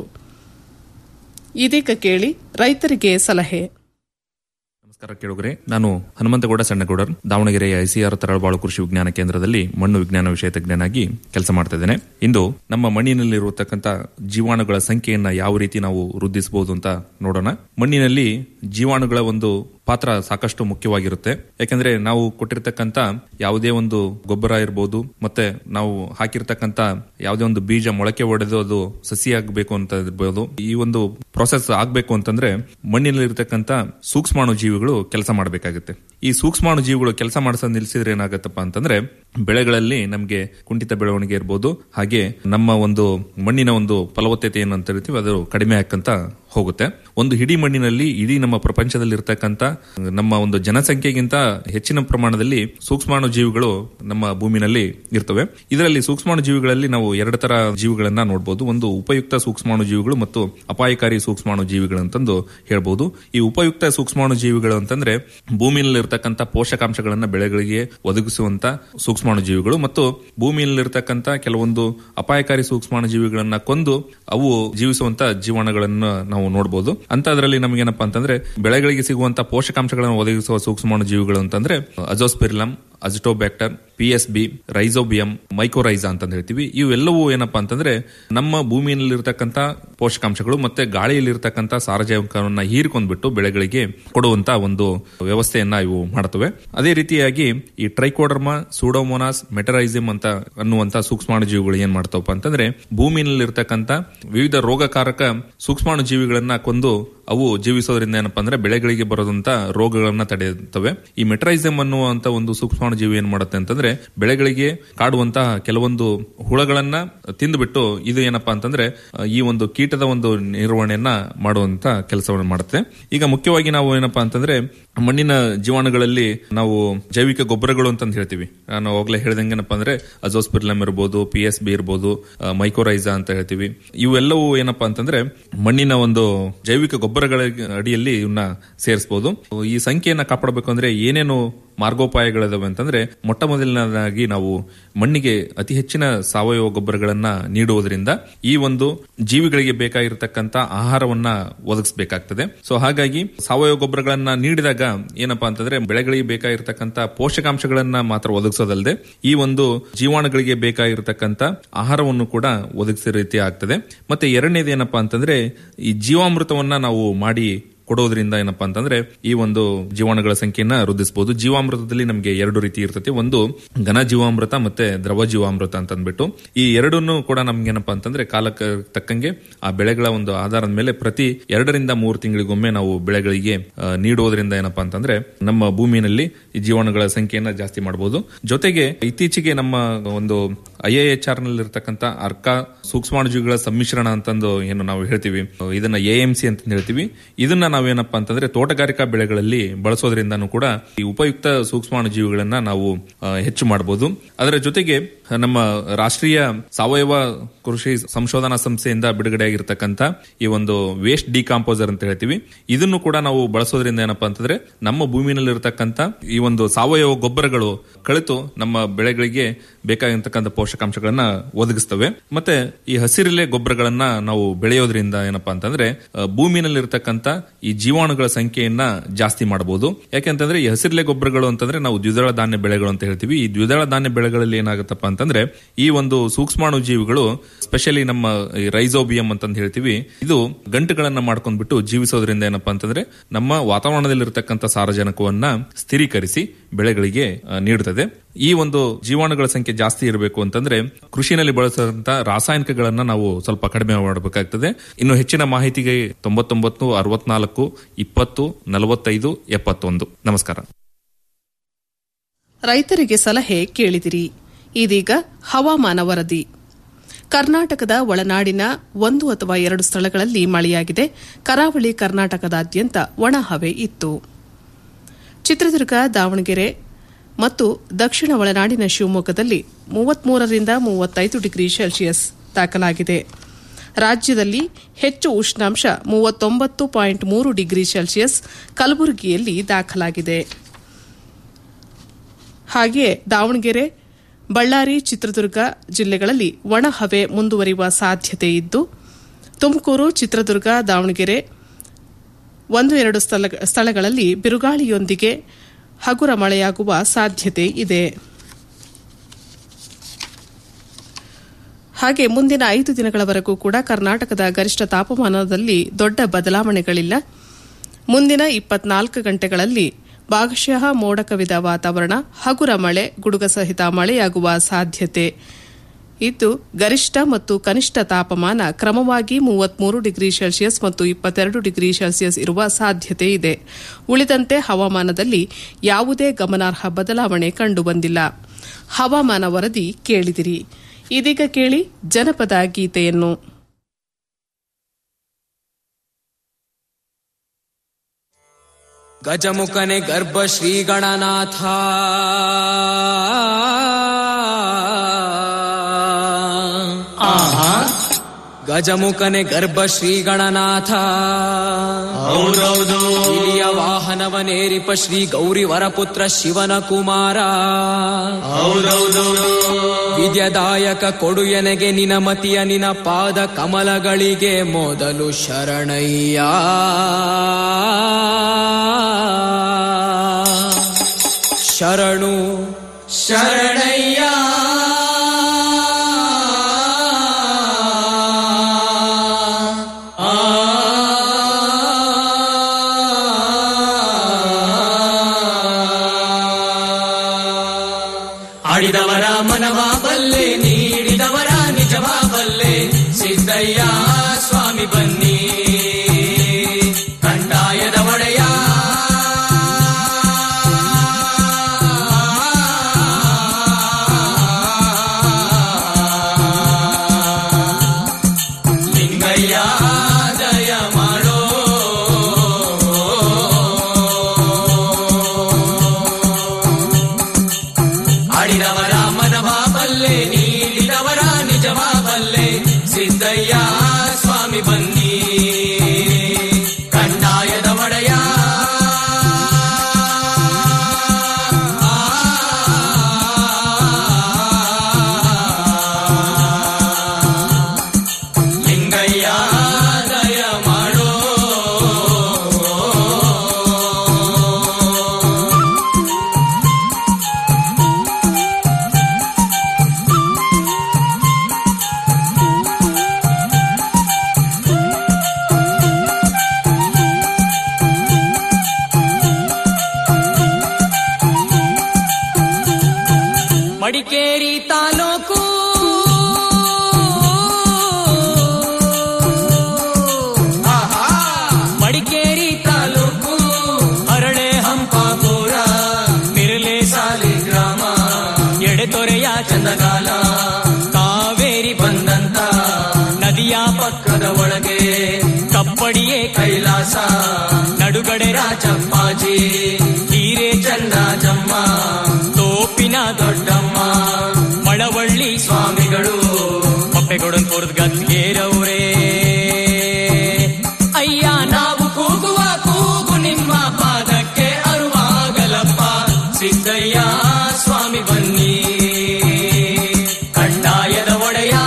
ಇದೀಗ ಕೇಳಿ ರೈತರಿಗೆ ಸಲಹೆ ನಮಸ್ಕಾರ ಕೇಳುಗರೆ ನಾನು ಹನುಮಂತಗೌಡ ಸಣ್ಣಗೌಡರ್ ದಾವಣಗೆರೆಯ ಐಸಿಆರ್ ತರಳಬಾಳು ಕೃಷಿ ವಿಜ್ಞಾನ ಕೇಂದ್ರದಲ್ಲಿ ಮಣ್ಣು ವಿಜ್ಞಾನ ವಿಷಯ ತಜ್ಞನಾಗಿ ಕೆಲಸ ಮಾಡ್ತಾ ಇದ್ದೇನೆ ಇಂದು ನಮ್ಮ ಮಣ್ಣಿನಲ್ಲಿರುವತಕ್ಕಂಥ ಜೀವಾಣುಗಳ ಸಂಖ್ಯೆಯನ್ನ ಯಾವ ರೀತಿ ನಾವು ವೃದ್ಧಿಸಬಹುದು ಅಂತ ನೋಡೋಣ ಮಣ್ಣಿನಲ್ಲಿ ಜೀವಾಣುಗಳ ಒಂದು ಪಾತ್ರ ಸಾಕಷ್ಟು ಮುಖ್ಯವಾಗಿರುತ್ತೆ ಯಾಕಂದ್ರೆ ನಾವು ಕೊಟ್ಟಿರ್ತಕ್ಕಂಥ ಯಾವುದೇ ಒಂದು ಗೊಬ್ಬರ ಇರಬಹುದು ಮತ್ತೆ ನಾವು ಹಾಕಿರ್ತಕ್ಕಂಥ ಯಾವುದೇ ಒಂದು ಬೀಜ ಮೊಳಕೆ ಒಡೆದು ಅದು ಸಸಿ ಆಗ್ಬೇಕು ಅಂತ ಇರ್ಬೋದು ಈ ಒಂದು ಪ್ರೊಸೆಸ್ ಆಗ್ಬೇಕು ಅಂತಂದ್ರೆ ಮಣ್ಣಿನಲ್ಲಿ ಇರತಕ್ಕಂಥ ಸೂಕ್ಷ್ಮಾಣು ಜೀವಿಗಳು ಕೆಲಸ ಮಾಡಬೇಕಾಗುತ್ತೆ ಈ ಸೂಕ್ಷ್ಮಾಣು ಜೀವಿಗಳು ಕೆಲಸ ಮಾಡಿಸೋದು ನಿಲ್ಸಿದ್ರೆ ಏನಾಗತ್ತಪ್ಪ ಅಂತಂದ್ರೆ ಬೆಳೆಗಳಲ್ಲಿ ನಮಗೆ ಕುಂಠಿತ ಬೆಳವಣಿಗೆ ಇರ್ಬೋದು ಹಾಗೆ ನಮ್ಮ ಒಂದು ಮಣ್ಣಿನ ಒಂದು ಫಲವತ್ತತೆ ಏನು ಅಂತ ಹೇಳ್ತೀವಿ ಅದು ಕಡಿಮೆ ಆಕ್ಕಂತ ಹೋಗುತ್ತೆ ಒಂದು ಇಡೀ ಮಣ್ಣಿನಲ್ಲಿ ಇಡೀ ನಮ್ಮ ಪ್ರಪಂಚದಲ್ಲಿ ಇರ್ತಕ್ಕಂಥ ನಮ್ಮ ಒಂದು ಜನಸಂಖ್ಯೆಗಿಂತ ಹೆಚ್ಚಿನ ಪ್ರಮಾಣದಲ್ಲಿ ಸೂಕ್ಷ್ಮಾಣು ಜೀವಿಗಳು ನಮ್ಮ ಭೂಮಿನಲ್ಲಿ ಇರ್ತವೆ ಇದರಲ್ಲಿ ಸೂಕ್ಷ್ಮಾಣು ಜೀವಿಗಳಲ್ಲಿ ನಾವು ಎರಡು ತರ ಜೀವಿಗಳನ್ನ ನೋಡಬಹುದು ಒಂದು ಉಪಯುಕ್ತ ಸೂಕ್ಷ್ಮಾಣು ಜೀವಿಗಳು ಮತ್ತು ಅಪಾಯಕಾರಿ ಸೂಕ್ಷ್ಮಾಣು ಜೀವಿಗಳು ಅಂತಂದು ಹೇಳ್ಬಹುದು ಈ ಉಪಯುಕ್ತ ಸೂಕ್ಷ್ಮಾಣು ಜೀವಿಗಳು ಅಂತಂದ್ರೆ ಭೂಮಿಯಲ್ಲಿ ಭೂಮಿಯಲ್ಲಿರ್ತಕ್ಕಂಥ ಪೋಷಕಾಂಶಗಳನ್ನ ಬೆಳೆಗಳಿಗೆ ಒದಗಿಸುವಂತ ಸೂಕ್ಷ್ಮಾಣುಜೀವಿಗಳು ಮತ್ತು ಭೂಮಿಯಲ್ಲಿರ್ತಕ್ಕಂಥ ಕೆಲವೊಂದು ಅಪಾಯಕಾರಿ ಸೂಕ್ಷ್ಮಾಣುಜೀವಿಗಳನ್ನ ಕೊಂದು ಅವು ಜೀವಿಸುವಂತ ಜೀವಾಣುಗಳನ್ನ ನಾವು ನೋಡಬಹುದು ಅಂತದ್ರಲ್ಲಿ ನಮಗೇನಪ್ಪಾ ಅಂತಂದ್ರೆ ಬೆಳೆಗಳಿಗೆ ಸಿಗುವಂತ ಪೋಷಕಾಂಶಗಳನ್ನು ಒದಗಿಸುವ ಸೂಕ್ಷ್ಮಾಣುಜೀವಿಗಳು ಅಂತಂದ್ರೆ azospirillum azotobacter P S B rhizobium mycorrhiza ಅಂತ ಹೇಳ್ತೀವಿ ಇವೆಲ್ಲವೂ ಏನಪ್ಪಾ ಅಂತಂದ್ರೆ ನಮ್ಮ ಭೂಮಿಯಲ್ಲಿರ್ತಕ್ಕಂಥ ಪೋಷಕಾಂಶಗಳು ಮತ್ತೆ ಗಾಳಿಯಲ್ಲಿರ್ತಕ್ಕಂಥ ಸಾರಜನಕವನ್ನ ಹೀರಿಕೊಂಡ್ಬಿಟ್ಟು ಬೆಳೆಗಳಿಗೆ ಕೊಡುವಂತ ಒಂದು ವ್ಯವಸ್ಥೆಯನ್ನ ಇವು ಮಾಡುತ್ತವೆ ಅದೇ ರೀತಿಯಾಗಿ ಈ ಟ್ರೈಕೋಡರ್ಮ ಸೂಡೋಮೋನಾಸ್ ಮೆಟರೈಸಿಮ್ ಅಂತ ಅನ್ನುವಂತ ಸೂಕ್ಷ್ಮಾಣುಜೀವಿಗಳು ಏನ್ ಮಾಡ್ತಾವಪ್ಪ ಅಂತಂದ್ರೆ ಭೂಮಿಯಲ್ಲಿರ್ತಕ್ಕಂಥ ವಿವಿಧ ರೋಗಕಾರಕ ಸೂಕ್ಷ್ಮಾಣುಜೀವಿಗಳನ್ನ ಕೊಂದು ಅವು ಜೀವಿಸೋದ್ರಿಂದ ಏನಪ್ಪಾ ಅಂದ್ರೆ ಬೆಳೆಗಳಿಗೆ ಬರೋದಂತ ರೋಗಗಳನ್ನ ತಡೆಯುತ್ತವೆ ಈ ಮೆಟ್ರೈಸಮ್ ಅನ್ನುವಂತ ಒಂದು ಸೂಕ್ಷ್ಮಾಣುಜೀವಿ ಏನ್ ಮಾಡುತ್ತೆ ಅಂತಂದ್ರೆ ಬೆಳೆಗಳಿಗೆ ಕಾಡುವಂತಹ ಕೆಲವೊಂದು ಹುಳಗಳನ್ನ ತಿಂದುಬಿಟ್ಟು ಇದು ಏನಪ್ಪಾ ಅಂತಂದ್ರೆ ಅಹ್, ಈ ಒಂದು ಕೀಟದ ಒಂದು ನಿರ್ವಹಣೆಯನ್ನ ಮಾಡುವಂತ ಕೆಲಸವನ್ನು ಮಾಡುತ್ತೆ ಈಗ ಮುಖ್ಯವಾಗಿ ನಾವು ಏನಪ್ಪಾ ಅಂತಂದ್ರೆ ಮಣ್ಣಿನ ಜೀವಾಣುಗಳಲ್ಲಿ ನಾವು ಜೈವಿಕ ಗೊಬ್ಬರಗಳು ಅಂತ ಹೇಳ್ತೀವಿ ನಾನು ಅವಾಗಲೇ ಹೇಳ್ದಂಗೆ ಏನಪ್ಪಾ ಅಂದ್ರೆ ಅಜೋಸ್ಪಿರ್ಲಮ್ ಇರ್ಬೋದು ಪಿ ಎಸ್ ಬಿ ಇರ್ಬೋದು ಮೈಕೋರೈಸಾ ಅಂತ ಹೇಳ್ತೀವಿ ಇವೆಲ್ಲವೂ ಏನಪ್ಪಾ ಅಂತಂದ್ರೆ ಮಣ್ಣಿನ ಒಂದು ಜೈವಿಕ ಗೊಬ್ಬರಗಳ ಅಡಿಯಲ್ಲಿ ಇವನ್ನ ಸೇರಿಸಬಹುದು ಈ ಸಂಖ್ಯೆಯನ್ನ ಕಾಪಾಡಬೇಕು ಅಂದ್ರೆ ಏನೇನು ಮಾರ್ಗೋಪಾಯಗಳಿದಾವೆ ಅಂತಂದ್ರೆ ಮೊಟ್ಟ ಮೊದಲನೇದಾಗಿ ನಾವು ಮಣ್ಣಿಗೆ ಅತಿ ಹೆಚ್ಚಿನ ಸಾವಯವ ಗೊಬ್ಬರಗಳನ್ನ ನೀಡುವುದರಿಂದ ಈ ಒಂದು ಜೀವಿಗಳಿಗೆ ಬೇಕಾಗಿರತಕ್ಕಂತ ಆಹಾರವನ್ನ ಒದಗಿಸಬೇಕಾಗ್ತದೆ ಸೊ ಹಾಗಾಗಿ ಸಾವಯವ ಗೊಬ್ಬರಗಳನ್ನ ನೀಡಿದಾಗ ಏನಪ್ಪಾ ಅಂತಂದ್ರೆ ಬೆಳೆಗಳಿಗೆ ಬೇಕಾಗಿರತಕ್ಕಂತ ಪೋಷಕಾಂಶಗಳನ್ನ ಮಾತ್ರ ಒದಗಿಸೋದಲ್ಲದೆ ಈ ಒಂದು ಜೀವಾಣುಗಳಿಗೆ ಬೇಕಾಗಿರತಕ್ಕಂತ ಆಹಾರವನ್ನು ಕೂಡ ಒದಗಿಸೋ ರೀತಿ ಆಗ್ತದೆ ಮತ್ತೆ ಎರಡನೇದು ಏನಪ್ಪಾ ಅಂತಂದ್ರೆ ಈ ಜೀವಾಮೃತವನ್ನ ನಾವು ಮಾಡಿ ಕೊಡೋದ್ರಿಂದ ಏನಪ್ಪಾ ಅಂತಂದ್ರೆ ಈ ಒಂದು ಜೀವಾಣುಗಳ ಸಂಖ್ಯೆಯನ್ನ ವೃದ್ಧಿಸಬಹುದು ಜೀವಾಮೃತದಲ್ಲಿ ನಮಗೆ ಎರಡು ರೀತಿ ಇರ್ತದೆ ಒಂದು ಘನ ಜೀವಾಮೃತ ಮತ್ತೆ ದ್ರವ ಜೀವಾಮೃತ ಅಂತ ಅಂದ್ಬಿಟ್ಟು ಈ ಎರಡನ್ನು ಕೂಡ ನಮ್ಗೆ ಏನಪ್ಪಾ ಅಂತಂದ್ರೆ ಕಾಲಕ್ಕೆ ತಕ್ಕಂಗೆ ಆ ಬೆಳೆಗಳ ಒಂದು ಆಧಾರದ ಮೇಲೆ ಪ್ರತಿ ಎರಡರಿಂದ ಮೂರು ತಿಂಗಳಿಗೊಮ್ಮೆ ನಾವು ಬೆಳೆಗಳಿಗೆ ಆ, ನೀಡುವುದರಿಂದ ಏನಪ್ಪಾ ಅಂತಂದ್ರೆ ನಮ್ಮ ಭೂಮಿನಲ್ಲಿ ಈ ಜೀವಾಣುಗಳ ಸಂಖ್ಯೆಯನ್ನ ಜಾಸ್ತಿ ಮಾಡಬಹುದು ಜೊತೆಗೆ ಇತ್ತೀಚೆಗೆ ನಮ್ಮ ಒಂದು ಐ ಎ ಎಚ್ ಆರ್ ನಲ್ಲಿ ಇರತಕ್ಕಂತ ಅರ್ಕ ಸೂಕ್ಷ್ಮಾಣುಜೀವಿಗಳ ಸಮ್ಮಿಶ್ರಣ ಅಂತಂದು ಏನು ನಾವು ಹೇಳ್ತೀವಿ ಇದನ್ನ ಎ ಎಂ ಸಿ ಅಂತ ಹೇಳ್ತೀವಿ ಇದನ್ನ ನಾವೇನಪ್ಪಾ ಅಂತಂದ್ರೆ ತೋಟಗಾರಿಕಾ ಬೆಳೆಗಳಲ್ಲಿ ಬಳಸೋದ್ರಿಂದನೂ ಕೂಡ ಈ ಉಪಯುಕ್ತ ಸೂಕ್ಷ್ಮಾಣುಜೀವಿಗಳನ್ನ ನಾವು ಆ, ಹೆಚ್ಚು ಮಾಡಬಹುದು ಅದರ ಜೊತೆಗೆ ನಮ್ಮ ರಾಷ್ಟ್ರೀಯ ಸಾವಯವ ಕೃಷಿ ಸಂಶೋಧನಾ ಸಂಸ್ಥೆಯಿಂದ ಬಿಡುಗಡೆಯಾಗಿರ್ತಕ್ಕಂಥ ಈ ಒಂದು ವೇಸ್ಟ್ ಡಿಕಾಂಪೋಸರ್ ಅಂತ ಹೇಳ್ತೀವಿ ಇದನ್ನು ಕೂಡ ನಾವು ಬಳಸೋದ್ರಿಂದ ಏನಪ್ಪಾ ಅಂತಂದ್ರೆ ನಮ್ಮ ಭೂಮಿನಲ್ಲಿರ್ತಕ್ಕಂಥ ಈ ಒಂದು ಸಾವಯವ ಗೊಬ್ಬರಗಳು ಕಳಿತು ನಮ್ಮ ಬೆಳೆಗಳಿಗೆ ಬೇಕಾಗಿರ್ತಕ್ಕಂಥ ಪೋಷಕಾಂಶಗಳನ್ನ ಒದಗಿಸ್ತವೆ ಮತ್ತೆ ಈ ಹಸಿರಿಲೆ ಗೊಬ್ಬರಗಳನ್ನ ನಾವು ಬೆಳೆಯೋದ್ರಿಂದ ಏನಪ್ಪಾ ಅಂತಂದ್ರೆ ಆ, ಭೂಮಿನಲ್ಲಿರ್ತಕ್ಕಂಥ ಈ ಜೀವಾಣುಗಳ ಸಂಖ್ಯೆಯನ್ನ ಜಾಸ್ತಿ ಮಾಡಬಹುದು ಯಾಕೆಂತಂದ್ರೆ ಈ ಹಸಿರಿಲೆ ಗೊಬ್ಬರಗಳು ಅಂತಂದ್ರೆ ನಾವು ದ್ವಿದಳ ಧಾನ್ಯ ಬೆಳೆಗಳು ಅಂತ ಹೇಳ್ತೀವಿ ಈ ದ್ವಿದಳ ಧಾನ್ಯ ಬೆಳೆಗಳಲ್ಲಿ ಏನಾಗುತ್ತಪ್ಪ ಅಂತಂದ್ರೆ ಈ ಒಂದು ಸೂಕ್ಷ್ಮಾಣು ಜೀವಿಗಳು ಸ್ಪೆಷಲಿ ನಮ್ಮ ಈ ರೈಸೋಬಿಯಂ ಅಂತಂದು ಹೇಳ್ತೀವಿ ಇದು ಗಂಟುಗಳನ್ನ ಮಾಡ್ಕೊಂಡ್ಬಿಟ್ಟು ಜೀವಿಸೋದ್ರಿಂದ ಏನಪ್ಪಾ ಅಂತಂದ್ರೆ ನಮ್ಮ ವಾತಾವರಣದಲ್ಲಿರ್ತಕ್ಕಂಥ ಸಾರಜನಕವನ್ನ ಸ್ಥಿರೀಕರಿಸಿ ಬೆಳೆಗಳಿಗೆ ಆ, ನೀಡುತ್ತದೆ ಈ ಒಂದು ಜೀವಾಣುಗಳ ಸಂಖ್ಯೆ ಜಾಸ್ತಿ ಇರಬೇಕು ಅಂತಂದ್ರೆ ಕೃಷಿನಲ್ಲಿ ಬಳಸುವಂತ ರಾಸಾಯನಿಕಗಳನ್ನ ನಾವು ಸ್ವಲ್ಪ ಕಡಿಮೆ ಮಾಡಬೇಕಾಗ್ತದೆ ಇನ್ನು ಹೆಚ್ಚಿನ ಮಾಹಿತಿಗೆ ತೊಂಬತ್ತೊಂಬತ್ತು ಅರವತ್ನಾಲ್ಕು ಇಪ್ಪತ್ತು ನಲವತ್ತೈದು ಎಪ್ಪತ್ತೊಂದು ನಮಸ್ಕಾರ ರೈತರಿಗೆ ಸಲಹೆ ಕೇಳಿದಿರಿ ಇದೀಗ ಹವಾಮಾನ ವರದಿ ಕರ್ನಾಟಕದ ಒಳನಾಡಿನ ಒಂದು ಅಥವಾ ಎರಡು ಸ್ಥಳಗಳಲ್ಲಿ ಮಳೆಯಾಗಿದೆ ಕರಾವಳಿ ಕರ್ನಾಟಕದಾದ್ಯಂತ ಒಣ ಹವೆ ಇತ್ತು ಚಿತ್ರದುರ್ಗ ದಾವಣಗೆರೆ ಮತ್ತು ದಕ್ಷಿಣ ಒಳನಾಡಿನ ಶಿವಮೊಗ್ಗದಲ್ಲಿ ಮೂವತ್ಮೂರರಿಂದ ಮೂವತ್ತೈದು ಡಿಗ್ರಿ ಸೆಲ್ಸಿಯಸ್ ದಾಖಲಾಗಿದೆ ರಾಜ್ಯದಲ್ಲಿ ಹೆಚ್ಚು ಉಷ್ಣಾಂಶ ಮೂವತ್ತೊಂಬತ್ತು ಪಾಯಿಂಟ್ ಮೂರು ಡಿಗ್ರಿ ಸೆಲ್ಸಿಯಸ್ ಕಲಬುರಗಿಯಲ್ಲಿ ದಾಖಲಾಗಿದೆ ಹಾಗೆಯೇ ದಾವಣಗೆರೆ ಬಳ್ಳಾರಿ ಚಿತ್ರದುರ್ಗ ಜಿಲ್ಲೆಗಳಲ್ಲಿ ಒಣ ಹವೆ ಮುಂದುವರಿಯುವ ಸಾಧ್ಯತೆ ಇದ್ದು ತುಮಕೂರು ಚಿತ್ರದುರ್ಗ ದಾವಣಗೆರೆ ಒಂದು ಎರಡು ಸ್ಥಳ- ಸ್ಥಳಗಳಲ್ಲಿ ಬಿರುಗಾಳಿಯೊಂದಿಗೆ ಹಗುರ ಮಳೆಯಾಗುವ ಸಾಧ್ಯತೆ ಇದೆ ಹಾಗೆ ಮುಂದಿನ ಐದು ದಿನಗಳವರೆಗೂ ಕೂಡ ಕರ್ನಾಟಕದ ಗರಿಷ್ಠ ತಾಪಮಾನದಲ್ಲಿ ದೊಡ್ಡ ಬದಲಾವಣೆಗಳಿಲ್ಲ ಮುಂದಿನ ಇಪ್ಪತ್ನಾಲ್ಕು ಗಂಟೆಗಳಲ್ಲಿ ಭಾಗಶಃ ಮೋಡ ಕವಿದ ವಾತಾವರಣ ಹಗುರ ಮಳೆ ಗುಡುಗ ಸಹಿತ ಮಳೆಯಾಗುವ ಸಾಧ್ಯತೆ ಇದ್ದು ಗರಿಷ್ಠ ಮತ್ತು ಕನಿಷ್ಠ ತಾಪಮಾನ ಕ್ರಮವಾಗಿ ಮೂವತ್ಮೂರು ಡಿಗ್ರಿ ಸೆಲ್ಸಿಯಸ್ ಮತ್ತು ಇಪ್ಪತ್ತೆರಡು ಡಿಗ್ರಿ ಸೆಲ್ಸಿಯಸ್ ಇರುವ ಸಾಧ್ಯತೆ ಇದೆ ಉಳಿದಂತೆ ಹವಾಮಾನದಲ್ಲಿ ಯಾವುದೇ ಗಮನಾರ್ಹ ಬದಲಾವಣೆ ಕಂಡುಬಂದಿಲ್ಲ ಹವಾಮಾನ ವರದಿ ಕೇಳಿದಿರಿ ಇದೀಗ ಕೇಳಿ ಜನಪದ ಗೀತೆಯನ್ನು ಗಜಮುಖನೆ ಗರ್ಭ ಶ್ರೀ ಗಣನಾಥ ಗಜಮುಖನೆ ಗರ್ಭ ಶ್ರೀ ಗಣನಾಥ ಹೌದೌದು. ಇಲಿಯ ವಾಹನವನೇರಿಪ ಶ್ರೀ ಗೌರಿ ವರಪುತ್ರ ಶಿವನ ಕುಮಾರ ಹೌದೌದು. ವಿದ್ಯದಾಯಕ ಕೊಡು ಎನಗೆ ನಿನ ಮತಿಯ ನಿನ ಪಾದ ಕಮಲಗಳಿಗೆ ಮೊದಲು ಶರಣಯ್ಯ ಶರಣು ಶರಣಯ್ಯ ಆಡಿದವರ ಮನವ ಬಲ್ಲೆ ನೀಡಿದವರ ನಿಜವ ಬಲ್ಲೆ ಸಿದ್ದಯ್ಯ ಸ್ವಾಮಿ ಬನ್ನಿ ಕಂದಾಯದ ಒಡೆಯ ಲಿಂಗಯ್ಯ ದಯ ಮಾಡೋ ಆಡಿದವರ ಮನವ ಬಲ್ಲೆ ನೀಡಿದವರ ನಿಜವ ಬಲ್ಲೆ ಸಿದ್ದಯ್ಯ ಸ್ವಾಮಿ ಬನ್ನಿ ಕಂದಾಯದ ಒಡೆಯ ಲಿಂಗಯ್ಯ ದಯ ಮಾಡೋ ಮಡಿಕೇರಿ ತಾಲೂಕು ಆಹಾ. ಮಡಿಕೇರಿ ತಾಲೂಕು ಅರಳೆ ಹಂಪಾಪುರ ಮಿರಲೆ ಸಾಲಿ ಗ್ರಾಮ ಎಡೆತೊರೆಯ ಚಂದಗಾಲ ಕಾವೇರಿ ಬಂದಂತ ನದಿಯ ಪಕ್ಕದ ಒಳಗೆ ಕಪ್ಪಡಿಯೇ ಕೈಲಾಸ ನಡುಗಡೆ ರಾಜಪ್ಪಾಜಿ ಹೀರೆ ಚನ್ನಜಮ್ಮ ತೋಪಿನ ದೊಡ್ಡಮ್ಮ ಮಳವಳ್ಳಿ ಸ್ವಾಮಿಗಳು ಪಪ್ಪೆಗೊಡನ್ಪುರದ ಗದ್ಗೇರವ್ರೇ ಅಯ್ಯ ನಾವು ಕೂಗುವ ಕೂಗು ನಿಮ್ಮ ಪಾದಕ್ಕೆ ಅರುವಾಗಲಪ್ಪ ಸಿದ್ದಯ್ಯ ಸ್ವಾಮಿ ಬನ್ನಿ ಕಂದಾಯದ ಒಡೆಯ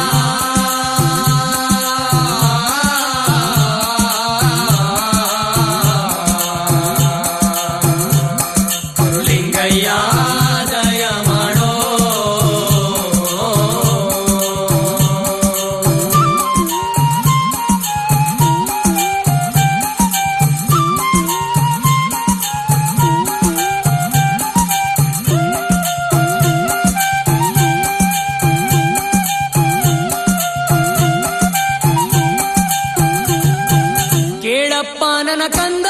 ಲಿಂಗಯ್ಯ ದಯ ಮಾಡೋ ಕೇಳಪ್ಪ ನನ್ನ ಕಂದ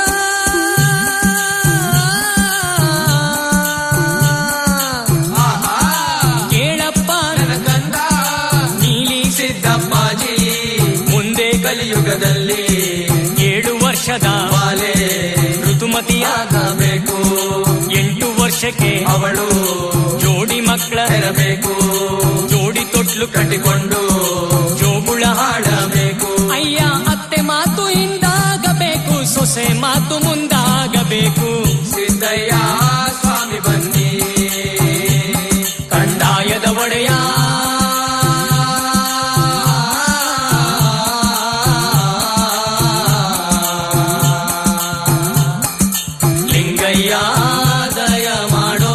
ಆಹಾ. ಕೇಳಪ್ಪ ನನ್ನ ಕಂದ ನೀಲಿ ಸಿದ್ದಪ್ಪಾಜಿ ಮುಂದೆ ಕಲಿಯುಗದಲ್ಲಿ ಏಳು ವರ್ಷದ ಬಾಲೆ ಋತುಮತಿಯಾಗಬೇಕು ಎಂಟು ವರ್ಷಕ್ಕೆ ಅವಳು ಜೋಡಿ ಮಕ್ಕಳ ಹೆರಬೇಕು ಜೋಡಿ ತೊಟ್ಲು ಕಟ್ಟಿಕೊಂಡು ಜೋಗುಳ ಹಾಡಬೇಕು ಅಯ್ಯ ಅತ್ತೆ ಮಾತು ಹಿಂದಾಗಬೇಕು ಸೊಸೆ ಮಾತು ಮುಂದಾಗಬೇಕು ಸಿದ್ದಯ್ಯ ಸ್ವಾಮಿ ಬನ್ನಿ ಕಂದಾಯದ ಒಡೆಯ ಲಿಂಗಯ್ಯ ದಯ ಮಾಡೋ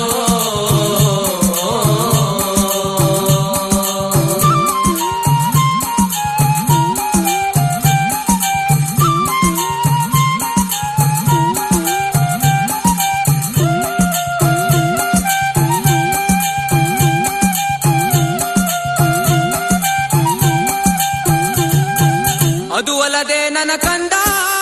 ಅದು ಅಲ್ಲದೆ ನನ್ನ ಕಂದ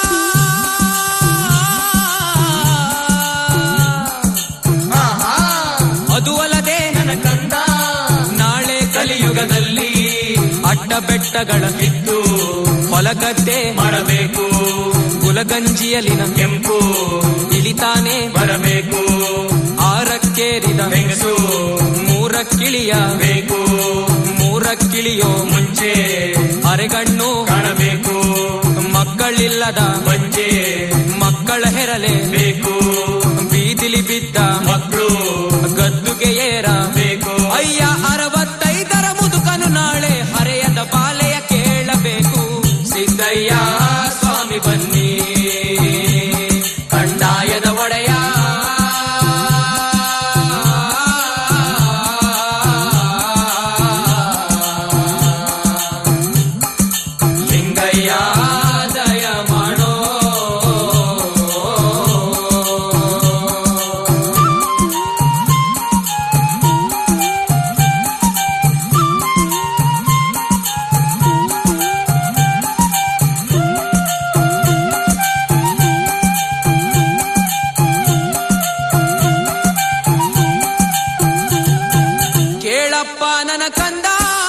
ಆಹಾ. ಅದು ಅಲ್ಲದೆ ನನ್ನ ಕಂದ ನಾಳೆ ಕಲಿಯುಗದಲ್ಲಿ ಅಡ್ಡ ಬೆಟ್ಟಗಳ ಬಿದ್ದು ಹೊಲಗದ್ದೆ ಮಾಡಬೇಕು ಕುಲಗಂಜಿಯಲಿನ ಕೆಂಪು ಇಳಿತಾನೆ ಬರಬೇಕು ಆರಕ್ಕೇರಿದ ಹೆಂಗಸು ಮೂರಕ್ಕಿಳಿಯಬೇಕು ಮೂರ ದೂರಕ್ಕಿಳಿಯೋ ಮುಂಚೆ ಅರೆಗಣ್ಣು ಕಾಣಬೇಕು ಮಕ್ಕಳಿಲ್ಲದ ಬಂಜೆ ಮಕ್ಕಳ ಹೆರಲೆ ಬೇಕು ಬೀದಿಲಿ ಬಿದ್ದ ಮಕ್ಕಳು ಗದ್ದುಗೆ ಏರಬೇಕು ಅಯ್ಯ ಅರವತ್ತೈದರ ಮುದುಕನು ನಾಳೆ ಹರೆಯದ ಬಾಲೆಯ ಕೇಳಬೇಕು ಸಿದ್ದಯ್ಯ ಸ್ವಾಮಿ ಬನ್ನಿ ಕಂದಾಯದ ಒಡೆಯ ಲಿಂಗಯ್ಯ ದಯ ಮಾಡೋ ಕೇಳಪ್ಪ ನನ್ನ ಕಂದ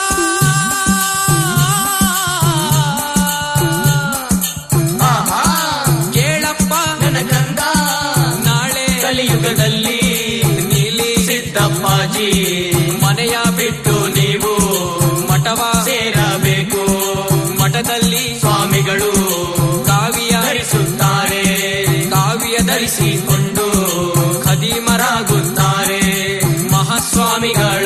ಆಹಾ, ಕೇಳಪ್ಪ ನನ್ನ ಕಂದ ನಾಳೆ ಕಲಿಯುಗದಲ್ಲಿ ನೀಲಿ ಸಿದ್ದಪ್ಪಾಜಿ ಮನೆಯ ಬಿಟ್ಟು ನೀವು ಮಠವ ಸೇರಬೇಕು ಮಠದಲ್ಲಿ ಸ್ವಾಮಿಗಳು ಕಾವಿಯ ಧರಿಸುತ್ತಾರೆ ಕಾವಿಯ ಧರಿಸಿಕೊಂಡು ಖದೀಮರಾಗುತ್ತಾರೆ ಮಹಾಸ್ವಾಮಿಗಳು